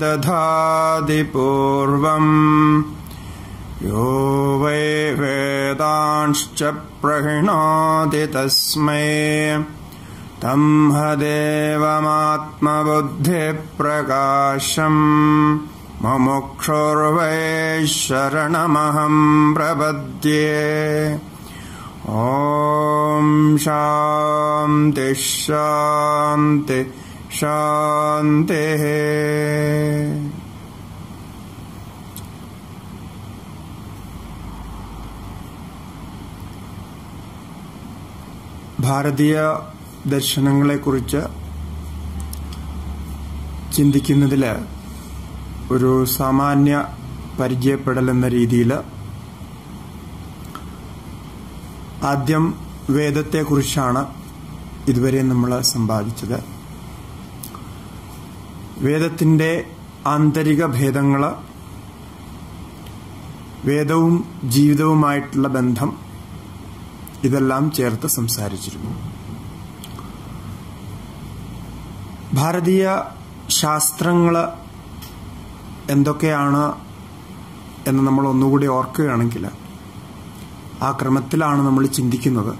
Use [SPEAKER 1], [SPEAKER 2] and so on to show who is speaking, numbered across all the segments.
[SPEAKER 1] दधाति पूर्वम् यो वै वेदांश्च प्रहिणोति तस्मै तं हदेवमात्मबुद्धिप्रकाशम् मुमुक्षुर्वै शरणमहम् प्रपद्ये ॐ शान्ति शान्ति शान्तिः ഭാരതീയ ദർശനങ്ങളെക്കുറിച്ച് ചിന്തിക്കുന്നതിൽ ഒരു സാമാന്യ പരിചയപ്പെടൽ എന്ന രീതിയിൽ ആദ്യം വേദത്തെക്കുറിച്ചാണ് ഇതുവരെ നമ്മൾ സമ്പാദിച്ചത് വേദത്തിൻ്റെ ആന്തരിക ഭേദങ്ങൾ വേദവും ജീവിതവുമായിട്ടുള്ള ബന്ധം ഇതെല്ലാം ചേർത്ത് സംസാരിച്ചിരുന്നു ഭാരതീയ ശാസ്ത്രങ്ങൾ എന്തൊക്കെയാണ് എന്ന് നമ്മൾ ഒന്നുകൂടി ഓർക്കുകയാണെങ്കിൽ ആ ക്രമത്തിലാണ് നമ്മൾ ചിന്തിക്കുന്നത്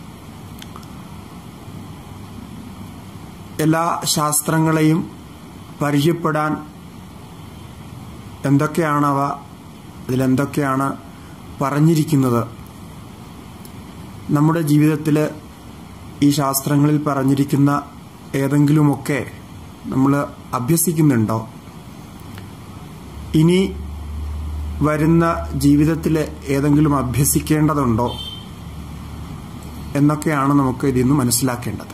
[SPEAKER 1] എല്ലാ ശാസ്ത്രങ്ങളെയും പരിചയപ്പെടാൻ എന്തൊക്കെയാണവ അതിലെന്തൊക്കെയാണ് പറഞ്ഞിരിക്കുന്നത് നമ്മുടെ ജീവിതത്തിൽ ഈ ശാസ്ത്രങ്ങളിൽ പറഞ്ഞിരിക്കുന്ന ഏതെങ്കിലുമൊക്കെ നമ്മൾ അഭ്യസിക്കുന്നുണ്ടോ ഇനി വരുന്ന ജീവിതത്തിൽ ഏതെങ്കിലും അഭ്യസിക്കേണ്ടതുണ്ടോ എന്നൊക്കെയാണ് നമുക്ക് ഇതിൽ നിന്ന് മനസ്സിലാക്കേണ്ടത്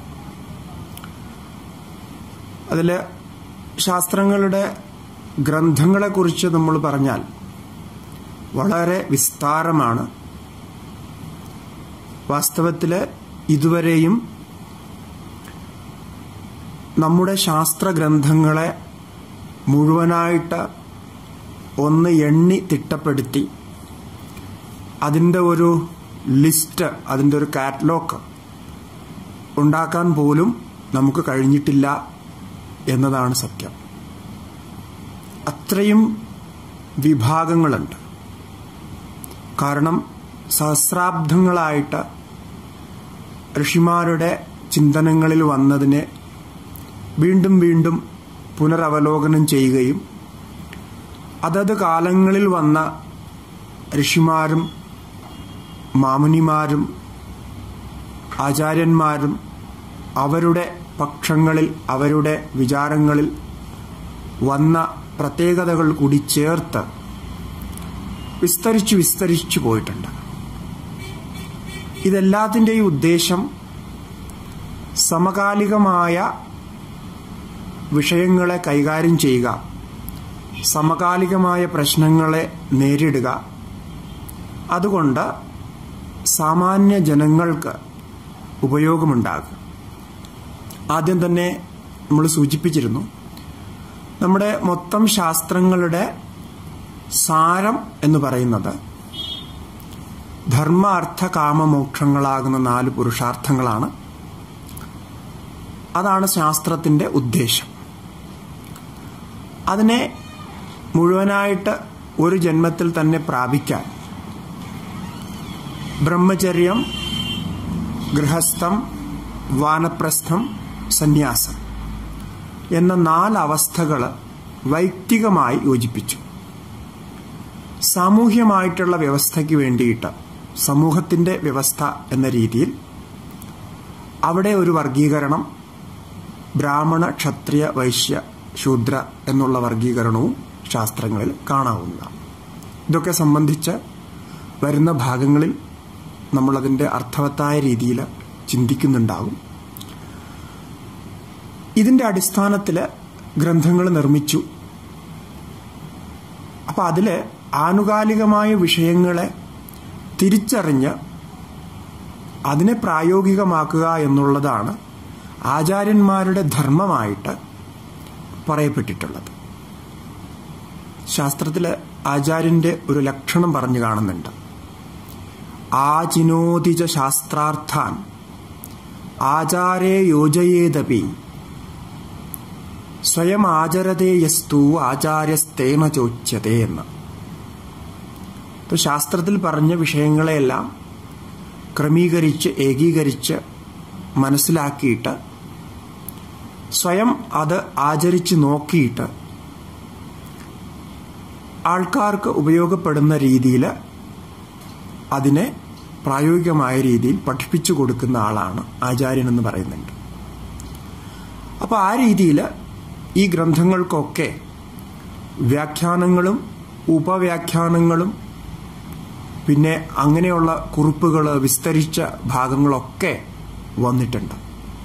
[SPEAKER 1] അതിൽ ശാസ്ത്രങ്ങളുടെ ഗ്രന്ഥങ്ങളെക്കുറിച്ച് നമ്മൾ പറഞ്ഞാൽ വളരെ വിസ്താരമാണ് വാസ്തവത്തിൽ ഇതുവരെയും നമ്മുടെ ശാസ്ത്ര ഗ്രന്ഥങ്ങളെ മുഴുവനായിട്ട് ഒന്ന് എണ്ണി തിട്ടപ്പെടുത്തി അതിൻ്റെ ഒരു ലിസ്റ്റ് അതിൻ്റെ ഒരു കാറ്റലോഗ് ഉണ്ടാക്കാൻ പോലും നമുക്ക് കഴിഞ്ഞിട്ടില്ല എന്നതാണ് സത്യം അത്രയും വിഭാഗങ്ങളുണ്ട് കാരണം സഹസ്രാബ്ദങ്ങളായിട്ട് ഋഷിമാരുടെ ചിന്തനങ്ങളിൽ വന്നതിനെ വീണ്ടും വീണ്ടും പുനരവലോകനം ചെയ്യുകയും അതത് കാലങ്ങളിൽ വന്ന ഋഷിമാരും മാമുനിമാരും ആചാര്യന്മാരും അവരുടെ പക്ഷങ്ങളിൽ അവരുടെ വിചാരങ്ങളിൽ വന്ന പ്രത്യേകതകൾ കൂടി ചേർത്ത് വിസ്തരിച്ചു വിസ്തരിച്ചു പോയിട്ടുണ്ട് ഇതെല്ലാത്തിൻ്റെയും ഉദ്ദേശം സമകാലികമായ വിഷയങ്ങളെ കൈകാര്യം ചെയ്യുക സമകാലികമായ പ്രശ്നങ്ങളെ നേരിടുക അതുകൊണ്ട് സാമാന്യ ജനങ്ങൾക്ക് ഉപയോഗമുണ്ടാകുക ആദ്യം തന്നെ നമ്മൾ സൂചിപ്പിച്ചിരുന്നു നമ്മുടെ മൊത്തം ശാസ്ത്രങ്ങളുടെ സാരം എന്ന് പറയുന്നത് ധർമ്മ അർത്ഥ കാമമോക്ഷങ്ങളാകുന്ന നാല് പുരുഷാർത്ഥങ്ങളാണ് അതാണ് ശാസ്ത്രത്തിന്റെ ഉദ്ദേശം അതിനെ മുഴുവനായിട്ട് ഒരു ജന്മത്തിൽ തന്നെ പ്രാപിക്കാൻ ബ്രഹ്മചര്യം ഗൃഹസ്ഥം വാനപ്രസ്ഥം സന്യാസം എന്ന നാല് അവസ്ഥകൾ വൈಯಕ್ತಿകമായി യോജിപ്പിച്ചു സാമൂഹ്യമായിട്ടുള്ള വ്യവസ്ഥയ്ക്ക് വേണ്ടിയിട്ട് സമൂഹത്തിന്റെ വ്യവസ്ഥ എന്ന രീതിയിൽ അവിടെ ഒരു വർഗീകരണം ബ്രാഹ്മണ ക്ഷത്രിയ വൈശ്യ ശൂദ്ര എന്നുള്ള വർഗീകരണവും ശാസ്ത്രങ്ങളിൽ കാണാവുന്നതാണ് ഇതൊക്കെ സംബന്ധിച്ച് വരുന്ന ഭാഗങ്ങളിൽ നമ്മളതിൻ്റെ അർത്ഥവത്തായ രീതിയിൽ ചിന്തിക്കുന്നുണ്ടാകും ഇതിൻ്റെ അടിസ്ഥാനത്തിൽ ഗ്രന്ഥങ്ങൾ നിർമ്മിച്ചു അപ്പം അതിൽ ആനുകാലികമായ വിഷയങ്ങളെ തിരിച്ചറിഞ്ഞ് അതിനെ പ്രായോഗികമാക്കുക എന്നുള്ളതാണ് ആചാര്യന്മാരുടെ ധർമ്മമായിട്ട് പറയപ്പെട്ടിട്ടുള്ളത് ശാസ്ത്രത്തിൽ ആചാര്യന്റെ ഒരു ലക്ഷണം പറഞ്ഞു കാണുന്നുണ്ട് ആചിനോതിജ ശാസ്ത്രാർത്ഥാൻ ആചാരേ യോജയേതപി സ്വയം ആചരതേയസ്തു ആചാര്യസ്തേന ചോച്യതേ എന്ന് ഇപ്പൊ ശാസ്ത്രത്തിൽ പറഞ്ഞ വിഷയങ്ങളെയെല്ലാം ക്രമീകരിച്ച് ഏകീകരിച്ച് മനസ്സിലാക്കിയിട്ട് സ്വയം അത് ആചരിച്ച് നോക്കിയിട്ട് ആൾക്കാർക്ക് ഉപയോഗപ്പെടുന്ന രീതിയിൽ അതിനെ പ്രായോഗികമായ രീതിയിൽ പഠിപ്പിച്ചു കൊടുക്കുന്ന ആളാണ് ആചാര്യൻ എന്ന് പറയുന്നുണ്ട് അപ്പോൾ ആ രീതിയിൽ ഈ ഗ്രന്ഥങ്ങൾക്കൊക്കെ വ്യാഖ്യാനങ്ങളും ഉപവ്യാഖ്യാനങ്ങളും പിന്നെ അങ്ങനെയുള്ള കുറിപ്പുകൾ വിസ്തരിച്ച ഭാഗങ്ങളൊക്കെ വന്നിട്ടുണ്ട്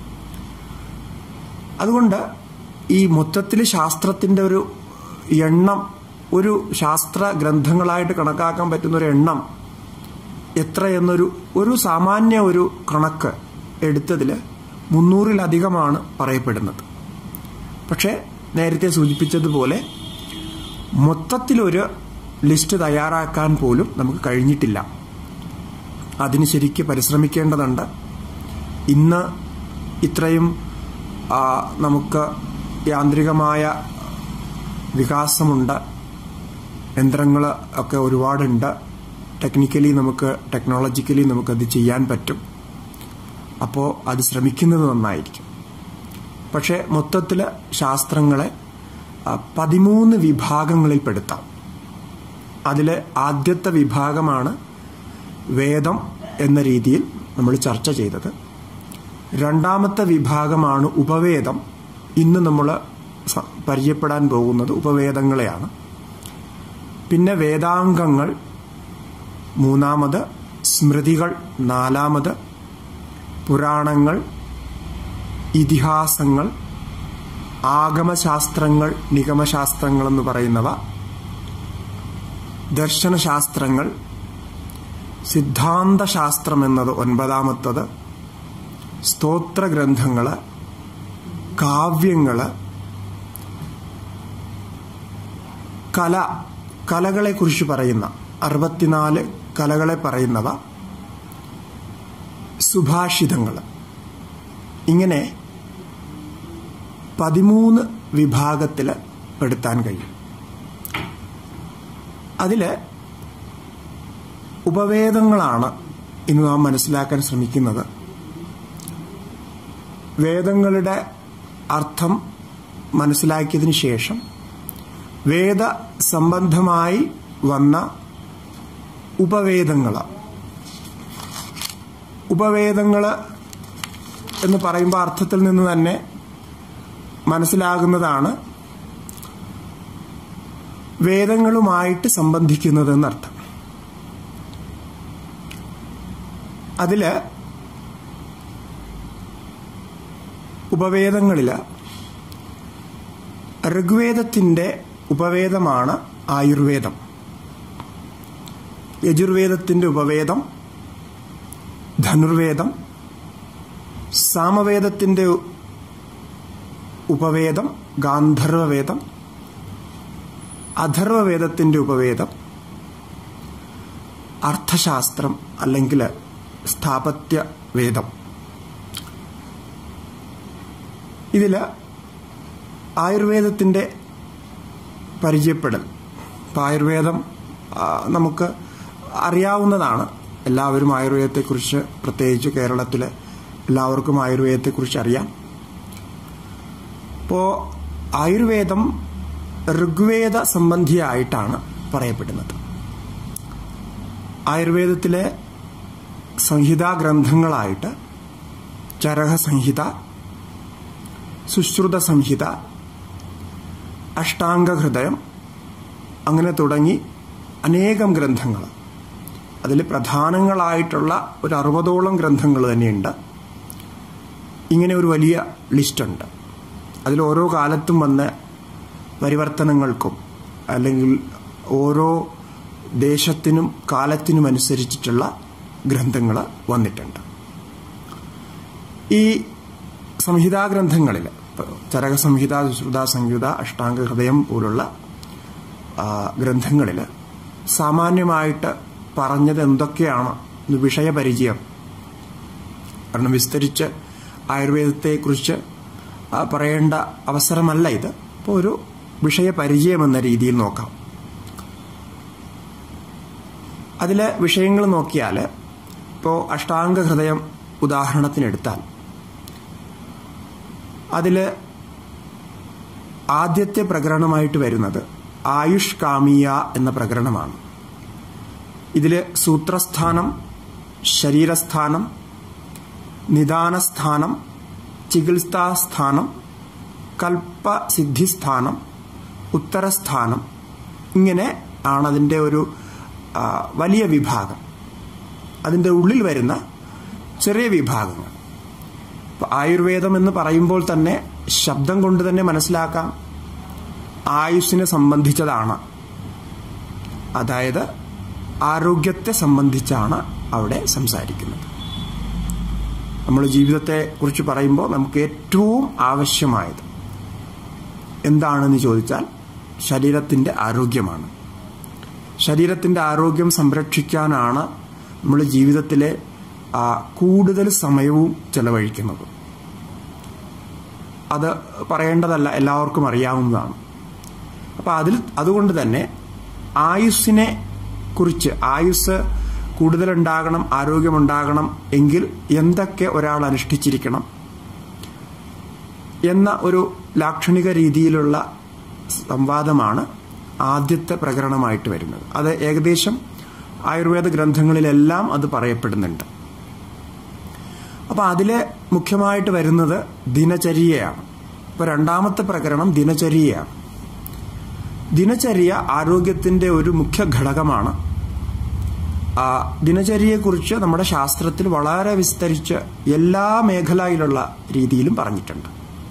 [SPEAKER 1] അതുകൊണ്ട് ഈ മൊത്തത്തിൽ ശാസ്ത്രത്തിന്റെ ഒരു എണ്ണം ഒരു ശാസ്ത്ര ഗ്രന്ഥങ്ങളായിട്ട് കണക്കാക്കാൻ പറ്റുന്ന ഒരു എണ്ണം എത്ര എന്നൊരു ഒരു സാമാന്യ ഒരു കണക്ക് എടുത്തതിൽ മുന്നൂറിലധികമാണ് പറയപ്പെടുന്നത് പക്ഷേ നേരത്തെ സൂചിപ്പിച്ചതുപോലെ മൊത്തത്തിലൊരു ലിസ്റ്റ് തയ്യാറാക്കാൻ പോലും നമുക്ക് കഴിഞ്ഞിട്ടില്ല അതിന് ശരിക്ക് പരിശ്രമിക്കേണ്ടതുണ്ട് ഇന്ന് ഇത്രയും നമുക്ക് യാന്ത്രികമായ വികാസമുണ്ട് യന്ത്രങ്ങൾ ഒക്കെ ഒരുപാടുണ്ട് ടെക്നിക്കലി നമുക്ക് ടെക്നോളജിക്കലി നമുക്കത് ചെയ്യാൻ പറ്റും അപ്പോൾ അത് ശ്രമിക്കുന്നത് നന്നായിരിക്കും പക്ഷേ മൊത്തത്തിൽ ശാസ്ത്രങ്ങളെ പതിമൂന്ന് വിഭാഗങ്ങളിൽ പെടുത്താം അതിൽ ആദ്യത്തെ വിഭാഗമാണ് വേദം എന്ന രീതിയിൽ നമ്മൾ ചർച്ച ചെയ്തത് രണ്ടാമത്തെ വിഭാഗമാണ് ഉപവേദം ഇന്ന് നമ്മൾ പരിചയപ്പെടാൻ പോകുന്നത് ഉപവേദങ്ങളെയാണ് പിന്നെ വേദാംഗങ്ങൾ മൂന്നാമത് സ്മൃതികൾ നാലാമത് പുരാണങ്ങൾ ഇതിഹാസങ്ങൾ ആഗമശാസ്ത്രങ്ങൾ നിഗമശാസ്ത്രങ്ങൾ എന്ന് പറയുന്നവ ദർശനശാസ്ത്രങ്ങൾ സിദ്ധാന്തശാസ്ത്രം എന്നത് ഒൻപതാമത്തത് സ്തോത്രഗ്രന്ഥങ്ങൾ കാവ്യങ്ങൾ കല കലകളെക്കുറിച്ച് പറയുന്ന അറുപത്തിനാല് കലകളെ പറയുന്നവ സുഭാഷിതങ്ങൾ ഇങ്ങനെ പതിമൂന്ന് വിഭാഗത്തിൽ പെടുത്താൻ കഴിയും അതിൽ ഉപവേദങ്ങളാണ് ഇന്ന് നാം മനസ്സിലാക്കാൻ ശ്രമിക്കുന്നത് വേദങ്ങളുടെ അർത്ഥം മനസ്സിലാക്കിയതിനു ശേഷം വേദ സംബന്ധമായി വന്ന ഉപവേദങ്ങൾ ഉപവേദങ്ങൾ എന്ന് പറയുമ്പോൾ അർത്ഥത്തിൽ നിന്ന് തന്നെ മനസ്സിലാകുന്നതാണ് വേദങ്ങളുമായിട്ട് സംബന്ധിക്കുന്നത് എന്നർത്ഥം അതില് ഉപവേദങ്ങളിൽ ഋഗ്വേദത്തിന്റെ ഉപവേദമാണ് ആയുർവേദം യജുർവേദത്തിന്റെ ഉപവേദം ധനുർവേദം സാമവേദത്തിന്റെ ഉപവേദം ഗാന്ധർവവേദം അഥർവവേദത്തിന്റെ ഉപവേദം അർത്ഥശാസ്ത്രം അല്ലെങ്കിൽ സ്ഥാപത്യ വേദം ഇതിൽ ആയുർവേദത്തിന്റെ പരിചയപ്പെടൽ ഇപ്പം ആയുർവേദം നമുക്ക് അറിയാവുന്നതാണ് എല്ലാവരും ആയുർവേദത്തെക്കുറിച്ച് പ്രത്യേകിച്ച് കേരളത്തിൽ എല്ലാവർക്കും ആയുർവേദത്തെക്കുറിച്ച് അറിയാം അപ്പോൾ ആയുർവേദം ഋഗ്വേദ സംബന്ധിയായിട്ടാണ് പറയപ്പെടുന്നത് ആയുർവേദത്തിലെ സംഹിതാ ഗ്രന്ഥങ്ങളായിട്ട് ചരക സംഹിത സുശ്രുത സംഹിത അഷ്ടാംഗഹൃദയം അങ്ങനെ തുടങ്ങി അനേകം ഗ്രന്ഥങ്ങൾ അതിൽ പ്രധാനങ്ങളായിട്ടുള്ള ഒരു അറുപതോളം ഗ്രന്ഥങ്ങൾ തന്നെയുണ്ട് ഇങ്ങനെ ഒരു വലിയ ലിസ്റ്റുണ്ട് അതിൽ ഓരോ കാലത്തും വന്ന പരിവർത്തനങ്ങൾക്കും അല്ലെങ്കിൽ ഓരോ ദേശത്തിനും കാലത്തിനും അനുസരിച്ചിട്ടുള്ള ഗ്രന്ഥങ്ങൾ വന്നിട്ടുണ്ട് ഈ സംഹിതാ ഗ്രന്ഥങ്ങളിൽ ചരക സംഹിത സുശ്രുത സംഹിത അഷ്ടാംഗ ഹൃദയം പോലുള്ള ഗ്രന്ഥങ്ങളിൽ സാമാന്യമായിട്ട് പറഞ്ഞത് എന്തൊക്കെയാണ് വിഷയപരിചയം കാരണം വിസ്തരിച്ച് ആയുർവേദത്തെക്കുറിച്ച് പറയേണ്ട അവസരമല്ല ഇത് ഇപ്പോൾ ഒരു വിഷയപരിചയം എന്ന രീതിയിൽ നോക്കാം അതിലെ വിഷയങ്ങൾ നോക്കിയാൽ ഇപ്പോൾ അഷ്ടാംഗ ഹൃദയം ഉദാഹരണത്തിനെടുത്താൽ അതിൽ ആദ്യത്തെ പ്രകരണമായിട്ട് വരുന്നത് ആയുഷ് കാമിയ എന്ന പ്രകരണമാണ് ഇതിൽ സൂത്രസ്ഥാനം ശരീരസ്ഥാനം നിദാനസ്ഥാനം ചികിത്സാസ്ഥാനം കൽപ്പസിദ്ധിസ്ഥാനം ഉത്തരസ്ഥാനം ഇങ്ങനെ ആണ് അതിൻ്റെ ഒരു വലിയ വിഭാഗം അതിൻ്റെ ഉള്ളിൽ വരുന്ന ചെറിയ വിഭാഗങ്ങൾ ആയുർവേദം എന്ന് പറയുമ്പോൾ തന്നെ ശബ്ദം കൊണ്ട് തന്നെ മനസ്സിലാക്കാം ആയുസ്സിനെ സംബന്ധിച്ചതാണ് അതായത് ആരോഗ്യത്തെ സംബന്ധിച്ചാണ് അവിടെ സംസാരിക്കുന്നത് നമ്മൾ ജീവിതത്തെ കുറിച്ച് പറയുമ്പോൾ നമുക്ക് ഏറ്റവും ആവശ്യമായത് എന്താണെന്ന് ചോദിച്ചാൽ ശരീരത്തിൻ്റെ ആരോഗ്യമാണ് ശരീരത്തിൻ്റെ ആരോഗ്യം സംരക്ഷിക്കാനാണ് നമ്മൾ ജീവിതത്തിലെ കൂടുതൽ സമയവും ചെലവഴിക്കുന്നത് അത് പറയേണ്ടതല്ല എല്ലാവർക്കും അറിയാവുന്നതാണ് അപ്പോൾ അതിൽ അതുകൊണ്ട് തന്നെ ആയുസ്സിനെ കുറിച്ച് ആയുസ് കൂടുതലുണ്ടാകണം ആരോഗ്യമുണ്ടാകണം എങ്കിൽ എന്തൊക്കെ ഒരാൾ അനുഷ്ഠിച്ചിരിക്കണം എന്ന ഒരു ലാക്ഷണിക രീതിയിലുള്ള സംവാദമാണ് ആദ്യത്തെ പ്രകരണമായിട്ട് വരുന്നത് അത് ഏകദേശം ആയുർവേദ ഗ്രന്ഥങ്ങളിലെല്ലാം അത് പറയപ്പെടുന്നുണ്ട് അപ്പോൾ അതിലെ മുഖ്യമായിട്ട് വരുന്നത് ദിനചര്യയാണ് ഇപ്പോൾ രണ്ടാമത്തെ പ്രകരണം ദിനചര്യയാണ് ദിനചര്യ ആരോഗ്യത്തിൻ്റെ ഒരു മുഖ്യ ഘടകമാണ് ദിനചര്യയെക്കുറിച്ച് നമ്മുടെ ശാസ്ത്രത്തിൽ വളരെ വിസ്തരിച്ച് എല്ലാ മേഖലയിലുള്ള രീതിയിലും പറഞ്ഞിട്ടുണ്ട്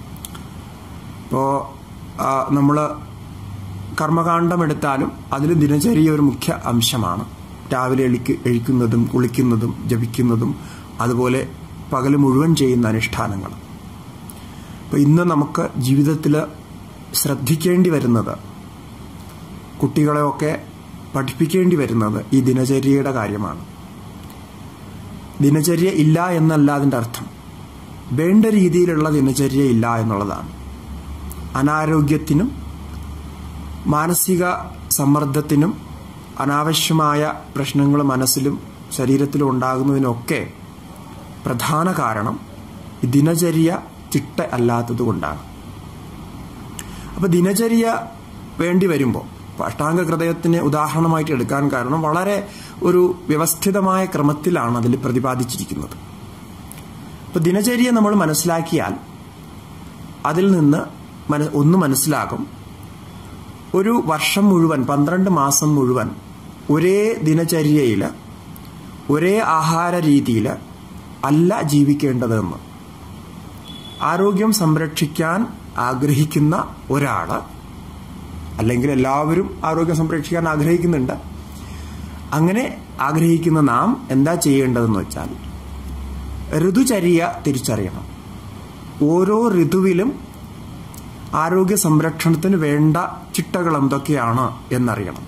[SPEAKER 1] ഇപ്പോൾ നമ്മൾ കർമ്മകാന്ഡം എടുത്താലും അതിൽ ദിനചര്യ ഒരു മുഖ്യ അംശമാണ് രാവിലെ എളിക്ക് എഴിക്കുന്നതും കുളിക്കുന്നതും ജപിക്കുന്നതും അതുപോലെ പകൽ മുഴുവൻ ചെയ്യുന്ന അനുഷ്ഠാനങ്ങൾ അപ്പോൾ ഇന്ന് നമുക്ക് ജീവിതത്തിൽ ശ്രദ്ധിക്കേണ്ടി വരുന്നത് കുട്ടികളെയൊക്കെ പഠിപ്പിക്കേണ്ടി വരുന്നത് ഈ ദിനചര്യയുടെ കാര്യമാണ് ദിനചര്യ ഇല്ല എന്നല്ല അതിൻ്റെ അർത്ഥം വേണ്ട രീതിയിലുള്ള ദിനചര്യ ഇല്ല എന്നുള്ളതാണ് അനാരോഗ്യത്തിനും മാനസിക സമ്മർദ്ദത്തിനും അനാവശ്യമായ പ്രശ്നങ്ങൾ മനസ്സിലും ശരീരത്തിലും ഉണ്ടാകുന്നതിനൊക്കെ പ്രധാന കാരണം ദിനചര്യ ചിട്ട അല്ലാത്തത് കൊണ്ടാണ് അപ്പോൾ ദിനചര്യ വേണ്ടി വരുമ്പോൾ അഷ്ടാംഗ ഹൃദയത്തിനെ ഉദാഹരണമായിട്ട് എടുക്കാൻ കാരണം വളരെ ഒരു വ്യവസ്ഥിതമായ ക്രമത്തിലാണ് അതിൽ പ്രതിപാദിച്ചിരിക്കുന്നത് അപ്പോൾ ദിനചര്യ നമ്മൾ മനസ്സിലാക്കിയാൽ അതിൽ നിന്ന് ഒന്ന് മനസ്സിലാകും ഒരു വർഷം മുഴുവൻ പന്ത്രണ്ട് മാസം മുഴുവൻ ഒരേ ദിനചര്യയിൽ ഒരേ ആഹാര രീതിയിൽ അല്ല ജീവിക്കേണ്ടതെന്ന് ആരോഗ്യം സംരക്ഷിക്കാൻ ആഗ്രഹിക്കുന്ന ഒരാൾ അല്ലെങ്കിൽ എല്ലാവരും ആരോഗ്യം സംരക്ഷിക്കാൻ ആഗ്രഹിക്കുന്നുണ്ട് അങ്ങനെ ആഗ്രഹിക്കുന്ന നാം എന്താ ചെയ്യേണ്ടതെന്ന് വെച്ചാൽ ഋതുചര്യ തിരിച്ചറിയണം ഓരോ ഋതുവിലും ആരോഗ്യ സംരക്ഷണത്തിന് വേണ്ട ചിട്ടകൾ എന്തൊക്കെയാണ് എന്നറിയണം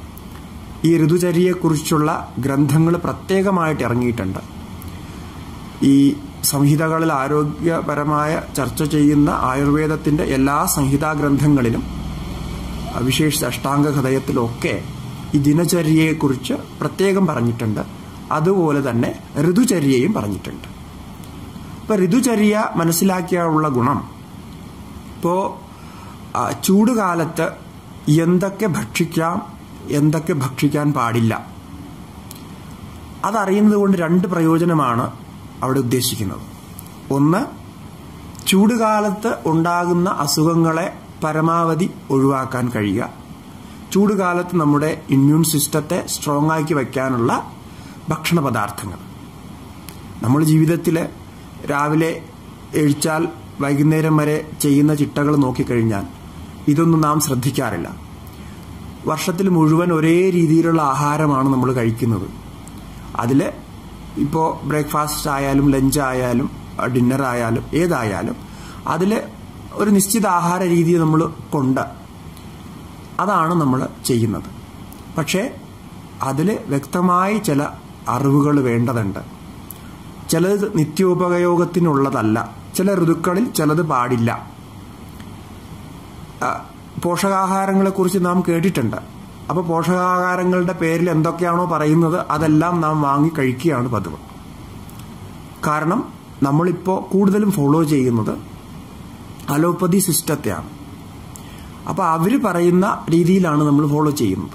[SPEAKER 1] ഈ ഋതുചര്യയെക്കുറിച്ചുള്ള ഗ്രന്ഥങ്ങൾ പ്രത്യേകമായിട്ട് ഇറങ്ങിയിട്ടുണ്ട് ഈ സംഹിതകളിൽ ആരോഗ്യപരമായ ചർച്ച ചെയ്യുന്ന ആയുർവേദത്തിൻ്റെ എല്ലാ സംഹിതാ ഗ്രന്ഥങ്ങളിലും വിശേഷിച്ച് അഷ്ടാംഗ ഹൃദയത്തിലൊക്കെ ഈ ദിനചര്യയെക്കുറിച്ച് പ്രത്യേകം പറഞ്ഞിട്ടുണ്ട് അതുപോലെ തന്നെ ഋതുചര്യയും പറഞ്ഞിട്ടുണ്ട് ഇപ്പൊ ഋതുചര്യ മനസ്സിലാക്കിയുള്ള ഗുണം ഇപ്പോ ചൂടുകാലത്ത് എന്തൊക്കെ ഭക്ഷിക്കാം എന്തൊക്കെ ഭക്ഷിക്കാൻ പാടില്ല അതറിയുന്നത് കൊണ്ട് രണ്ട് പ്രയോജനമാണ് അവിടെ ഉദ്ദേശിക്കുന്നത് ഒന്ന് ചൂടുകാലത്ത് ഉണ്ടാകുന്ന അസുഖങ്ങളെ പരമാവധി ഒഴിവാക്കാൻ കഴിയുക ചൂടുകാലത്ത് നമ്മുടെ ഇമ്മ്യൂൺ സിസ്റ്റത്തെ സ്ട്രോങ് ആക്കി വയ്ക്കാനുള്ള ഭക്ഷണ പദാർത്ഥങ്ങൾ നമ്മൾ ജീവിതത്തിൽ രാവിലെ എഴിച്ചാൽ വൈകുന്നേരം വരെ ചെയ്യുന്ന ചിട്ടകൾ നോക്കിക്കഴിഞ്ഞാൽ ഇതൊന്നും നാം ശ്രദ്ധിക്കാറില്ല വർഷത്തിൽ മുഴുവൻ ഒരേ രീതിയിലുള്ള ആഹാരമാണ് നമ്മൾ കഴിക്കുന്നത് അതിൽ ഇപ്പോൾ ബ്രേക്ക്ഫാസ്റ്റ് ആയാലും ലഞ്ച് ആയാലും ഡിന്നർ ആയാലും ഏതായാലും അതിൽ ഒരു നിശ്ചിത ആഹാര രീതി നമ്മൾ കൊണ്ട് അതാണ് നമ്മൾ ചെയ്യുന്നത് പക്ഷേ അതിൽ വ്യക്തമായി ചില അറിവുകൾ വേണ്ടതുണ്ട് ചിലത് നിത്യോപയോഗത്തിനുള്ളതല്ല ചില ഋതുക്കളിൽ ചിലത് പാടില്ല പോഷകാഹാരങ്ങളെക്കുറിച്ച് നാം കേട്ടിട്ടുണ്ട് അപ്പോൾ പോഷകാഹാരങ്ങളുടെ പേരിൽ എന്തൊക്കെയാണോ പറയുന്നത് അതെല്ലാം നാം വാങ്ങി കഴിക്കുകയാണ് പതിവ് കാരണം നമ്മളിപ്പോൾ കൂടുതലും ഫോളോ ചെയ്യുന്നത് അലോപ്പതി സിസ്റ്റത്തെയാണ് അപ്പോൾ അവർ പറയുന്ന രീതിയിലാണ് നമ്മൾ ഫോളോ ചെയ്യുന്നത്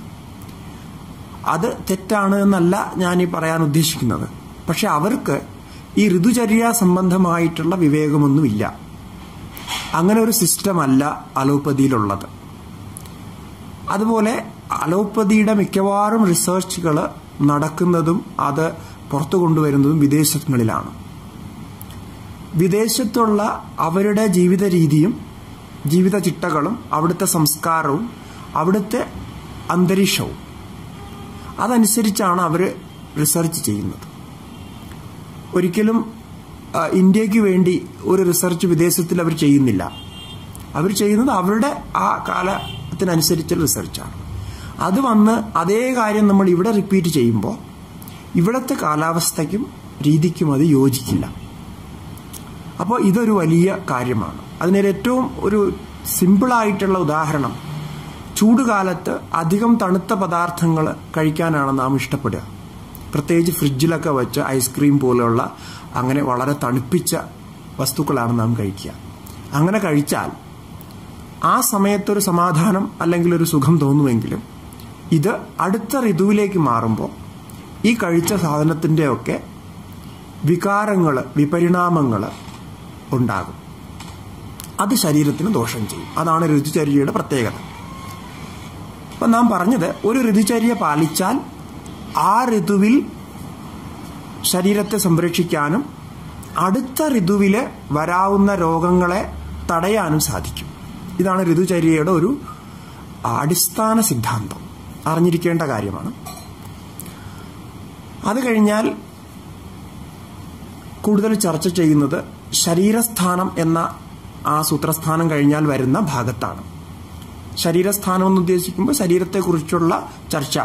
[SPEAKER 1] അത് തെറ്റാണ് എന്നല്ല ഞാൻ ഈ പറയാൻ ഉദ്ദേശിക്കുന്നത് പക്ഷെ അവർക്ക് ഈ ഋതുചര്യ സംബന്ധമായിട്ടുള്ള വിവേകമൊന്നുമില്ല അങ്ങനെ ഒരു സിസ്റ്റം അല്ല അലോപ്പതിയിലുള്ളത് അതുപോലെ അലോപ്പതിയുടെ മിക്കവാറും റിസർച്ചുകൾ നടക്കുന്നതും അത് പുറത്തു കൊണ്ടുവരുന്നതും വിദേശങ്ങളിലാണ് വിദേശത്തുള്ള അവരുടെ ജീവിത രീതിയും ജീവിത ചിട്ടകളും അവിടുത്തെ സംസ്കാരവും അവിടുത്തെ അന്തരീക്ഷവും അതനുസരിച്ചാണ് അവർ റിസർച്ച് ചെയ്യുന്നത് ഒരിക്കലും ഇന്ത്യക്ക് വേണ്ടി ഒരു റിസർച്ച് വിദേശത്തിൽ അവർ ചെയ്യുന്നില്ല അവർ ചെയ്യുന്നത് അവരുടെ ആ കാലത്തിനനുസരിച്ചുള്ള റിസർച്ചാണ് അത് വന്ന് അതേ കാര്യം നമ്മൾ ഇവിടെ റിപ്പീറ്റ് ചെയ്യുമ്പോൾ ഇവിടുത്തെ കാലാവസ്ഥയ്ക്കും രീതിക്കും അത് യോജിക്കില്ല അപ്പോൾ ഇതൊരു വലിയ കാര്യമാണ് അതിനൊരു ഏറ്റവും ഒരു സിമ്പിളായിട്ടുള്ള ഉദാഹരണം ചൂടുകാലത്ത് അധികം തണുത്ത പദാർത്ഥങ്ങൾ കഴിക്കാനാണ് നാം ഇഷ്ടപ്പെടുക പ്രത്യേകിച്ച് ഫ്രിഡ്ജിലൊക്കെ വെച്ച് ഐസ്ക്രീം പോലെയുള്ള അങ്ങനെ വളരെ തണുപ്പിച്ച വസ്തുക്കളാണ് നാം കഴിക്കുക അങ്ങനെ കഴിച്ചാൽ ആ സമയത്തൊരു സമാധാനം അല്ലെങ്കിൽ ഒരു സുഖം തോന്നുമെങ്കിലും ഇത് അടുത്ത ഋതുവിലേക്ക് മാറുമ്പോൾ ഈ കഴിച്ച സാധനത്തിൻ്റെയൊക്കെ വികാരങ്ങൾ വിപരിണാമങ്ങൾ ഉണ്ടാകും അത് ശരീരത്തിന് ദോഷം ചെയ്യും അതാണ് ഋതുചര്യയുടെ പ്രത്യേകത അപ്പം നാം പറഞ്ഞത് ഒരു ഋതുചര്യ പാലിച്ചാൽ ആ ഋതുവിൽ ശരീരത്തെ സംരക്ഷിക്കാനും അടുത്ത ഋതുവിൽ വരാവുന്ന രോഗങ്ങളെ തടയാനും സാധിക്കും ഇതാണ് ഋതുചര്യയുടെ ഒരു അടിസ്ഥാന സിദ്ധാന്തം അറിഞ്ഞിരിക്കേണ്ട കാര്യമാണ് അത് കഴിഞ്ഞാൽ കൂടുതൽ ചർച്ച ചെയ്യുന്നത് ശരീരസ്ഥാനം എന്ന ആ സൂത്രസ്ഥാനം കഴിഞ്ഞാൽ വരുന്ന ഭാഗത്താണ് ശരീരസ്ഥാനം എന്ന് ഉദ്ദേശിക്കുമ്പോൾ ശരീരത്തെക്കുറിച്ചുള്ള ചർച്ച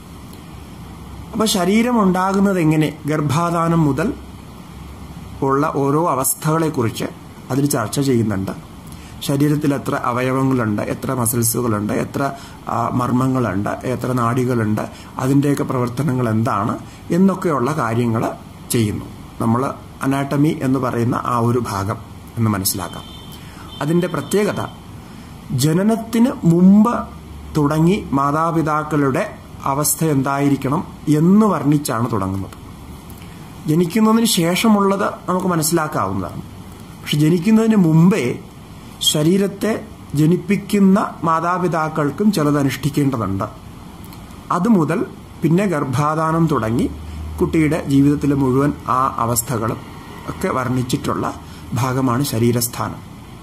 [SPEAKER 1] അപ്പോൾ ശരീരം ഉണ്ടാകുന്നത് എങ്ങനെ ഗർഭാധാനം മുതൽ ഉള്ള ഓരോ അവസ്ഥകളെക്കുറിച്ച് അതിൽ ചർച്ച ചെയ്യുന്നുണ്ട് ശരീരത്തിൽ എത്ര അവയവങ്ങളുണ്ട് എത്ര മസിൽസുകളുണ്ട് എത്ര മർമ്മങ്ങളുണ്ട് എത്ര നാഡികളുണ്ട് അതിൻ്റെയൊക്കെ പ്രവർത്തനങ്ങൾ എന്താണ് എന്നൊക്കെയുള്ള കാര്യങ്ങൾ ചെയ്യുന്നു നമ്മൾ അനാട്ടമി എന്ന് പറയുന്ന ആ ഒരു ഭാഗം എന്ന് മനസ്സിലാക്കാം അതിൻ്റെ പ്രത്യേകത ജനനത്തിന് മുമ്പ് തുടങ്ങി മാതാപിതാക്കളുടെ അവസ്ഥ എന്തായിരിക്കണം എന്ന് വർണ്ണിച്ചാണ് തുടങ്ങുന്നത് ജനിക്കുന്നതിന് ശേഷമുള്ളത് നമുക്ക് മനസ്സിലാക്കാവുന്നതാണ് പക്ഷെ ജനിക്കുന്നതിന് മുമ്പേ ശരീരത്തെ ജനിപ്പിക്കുന്ന മാതാപിതാക്കൾക്കും ചിലത് അനുഷ്ഠിക്കേണ്ടതുണ്ട് അതുമുതൽ പിന്നെ ഗർഭാധാനം തുടങ്ങി കുട്ടിയുടെ ജീവിതത്തിലെ മുഴുവൻ ആ അവസ്ഥകളും ഒക്കെ വർണ്ണിച്ചിട്ടുള്ള ഭാഗമാണ് ശരീരസ്ഥാനം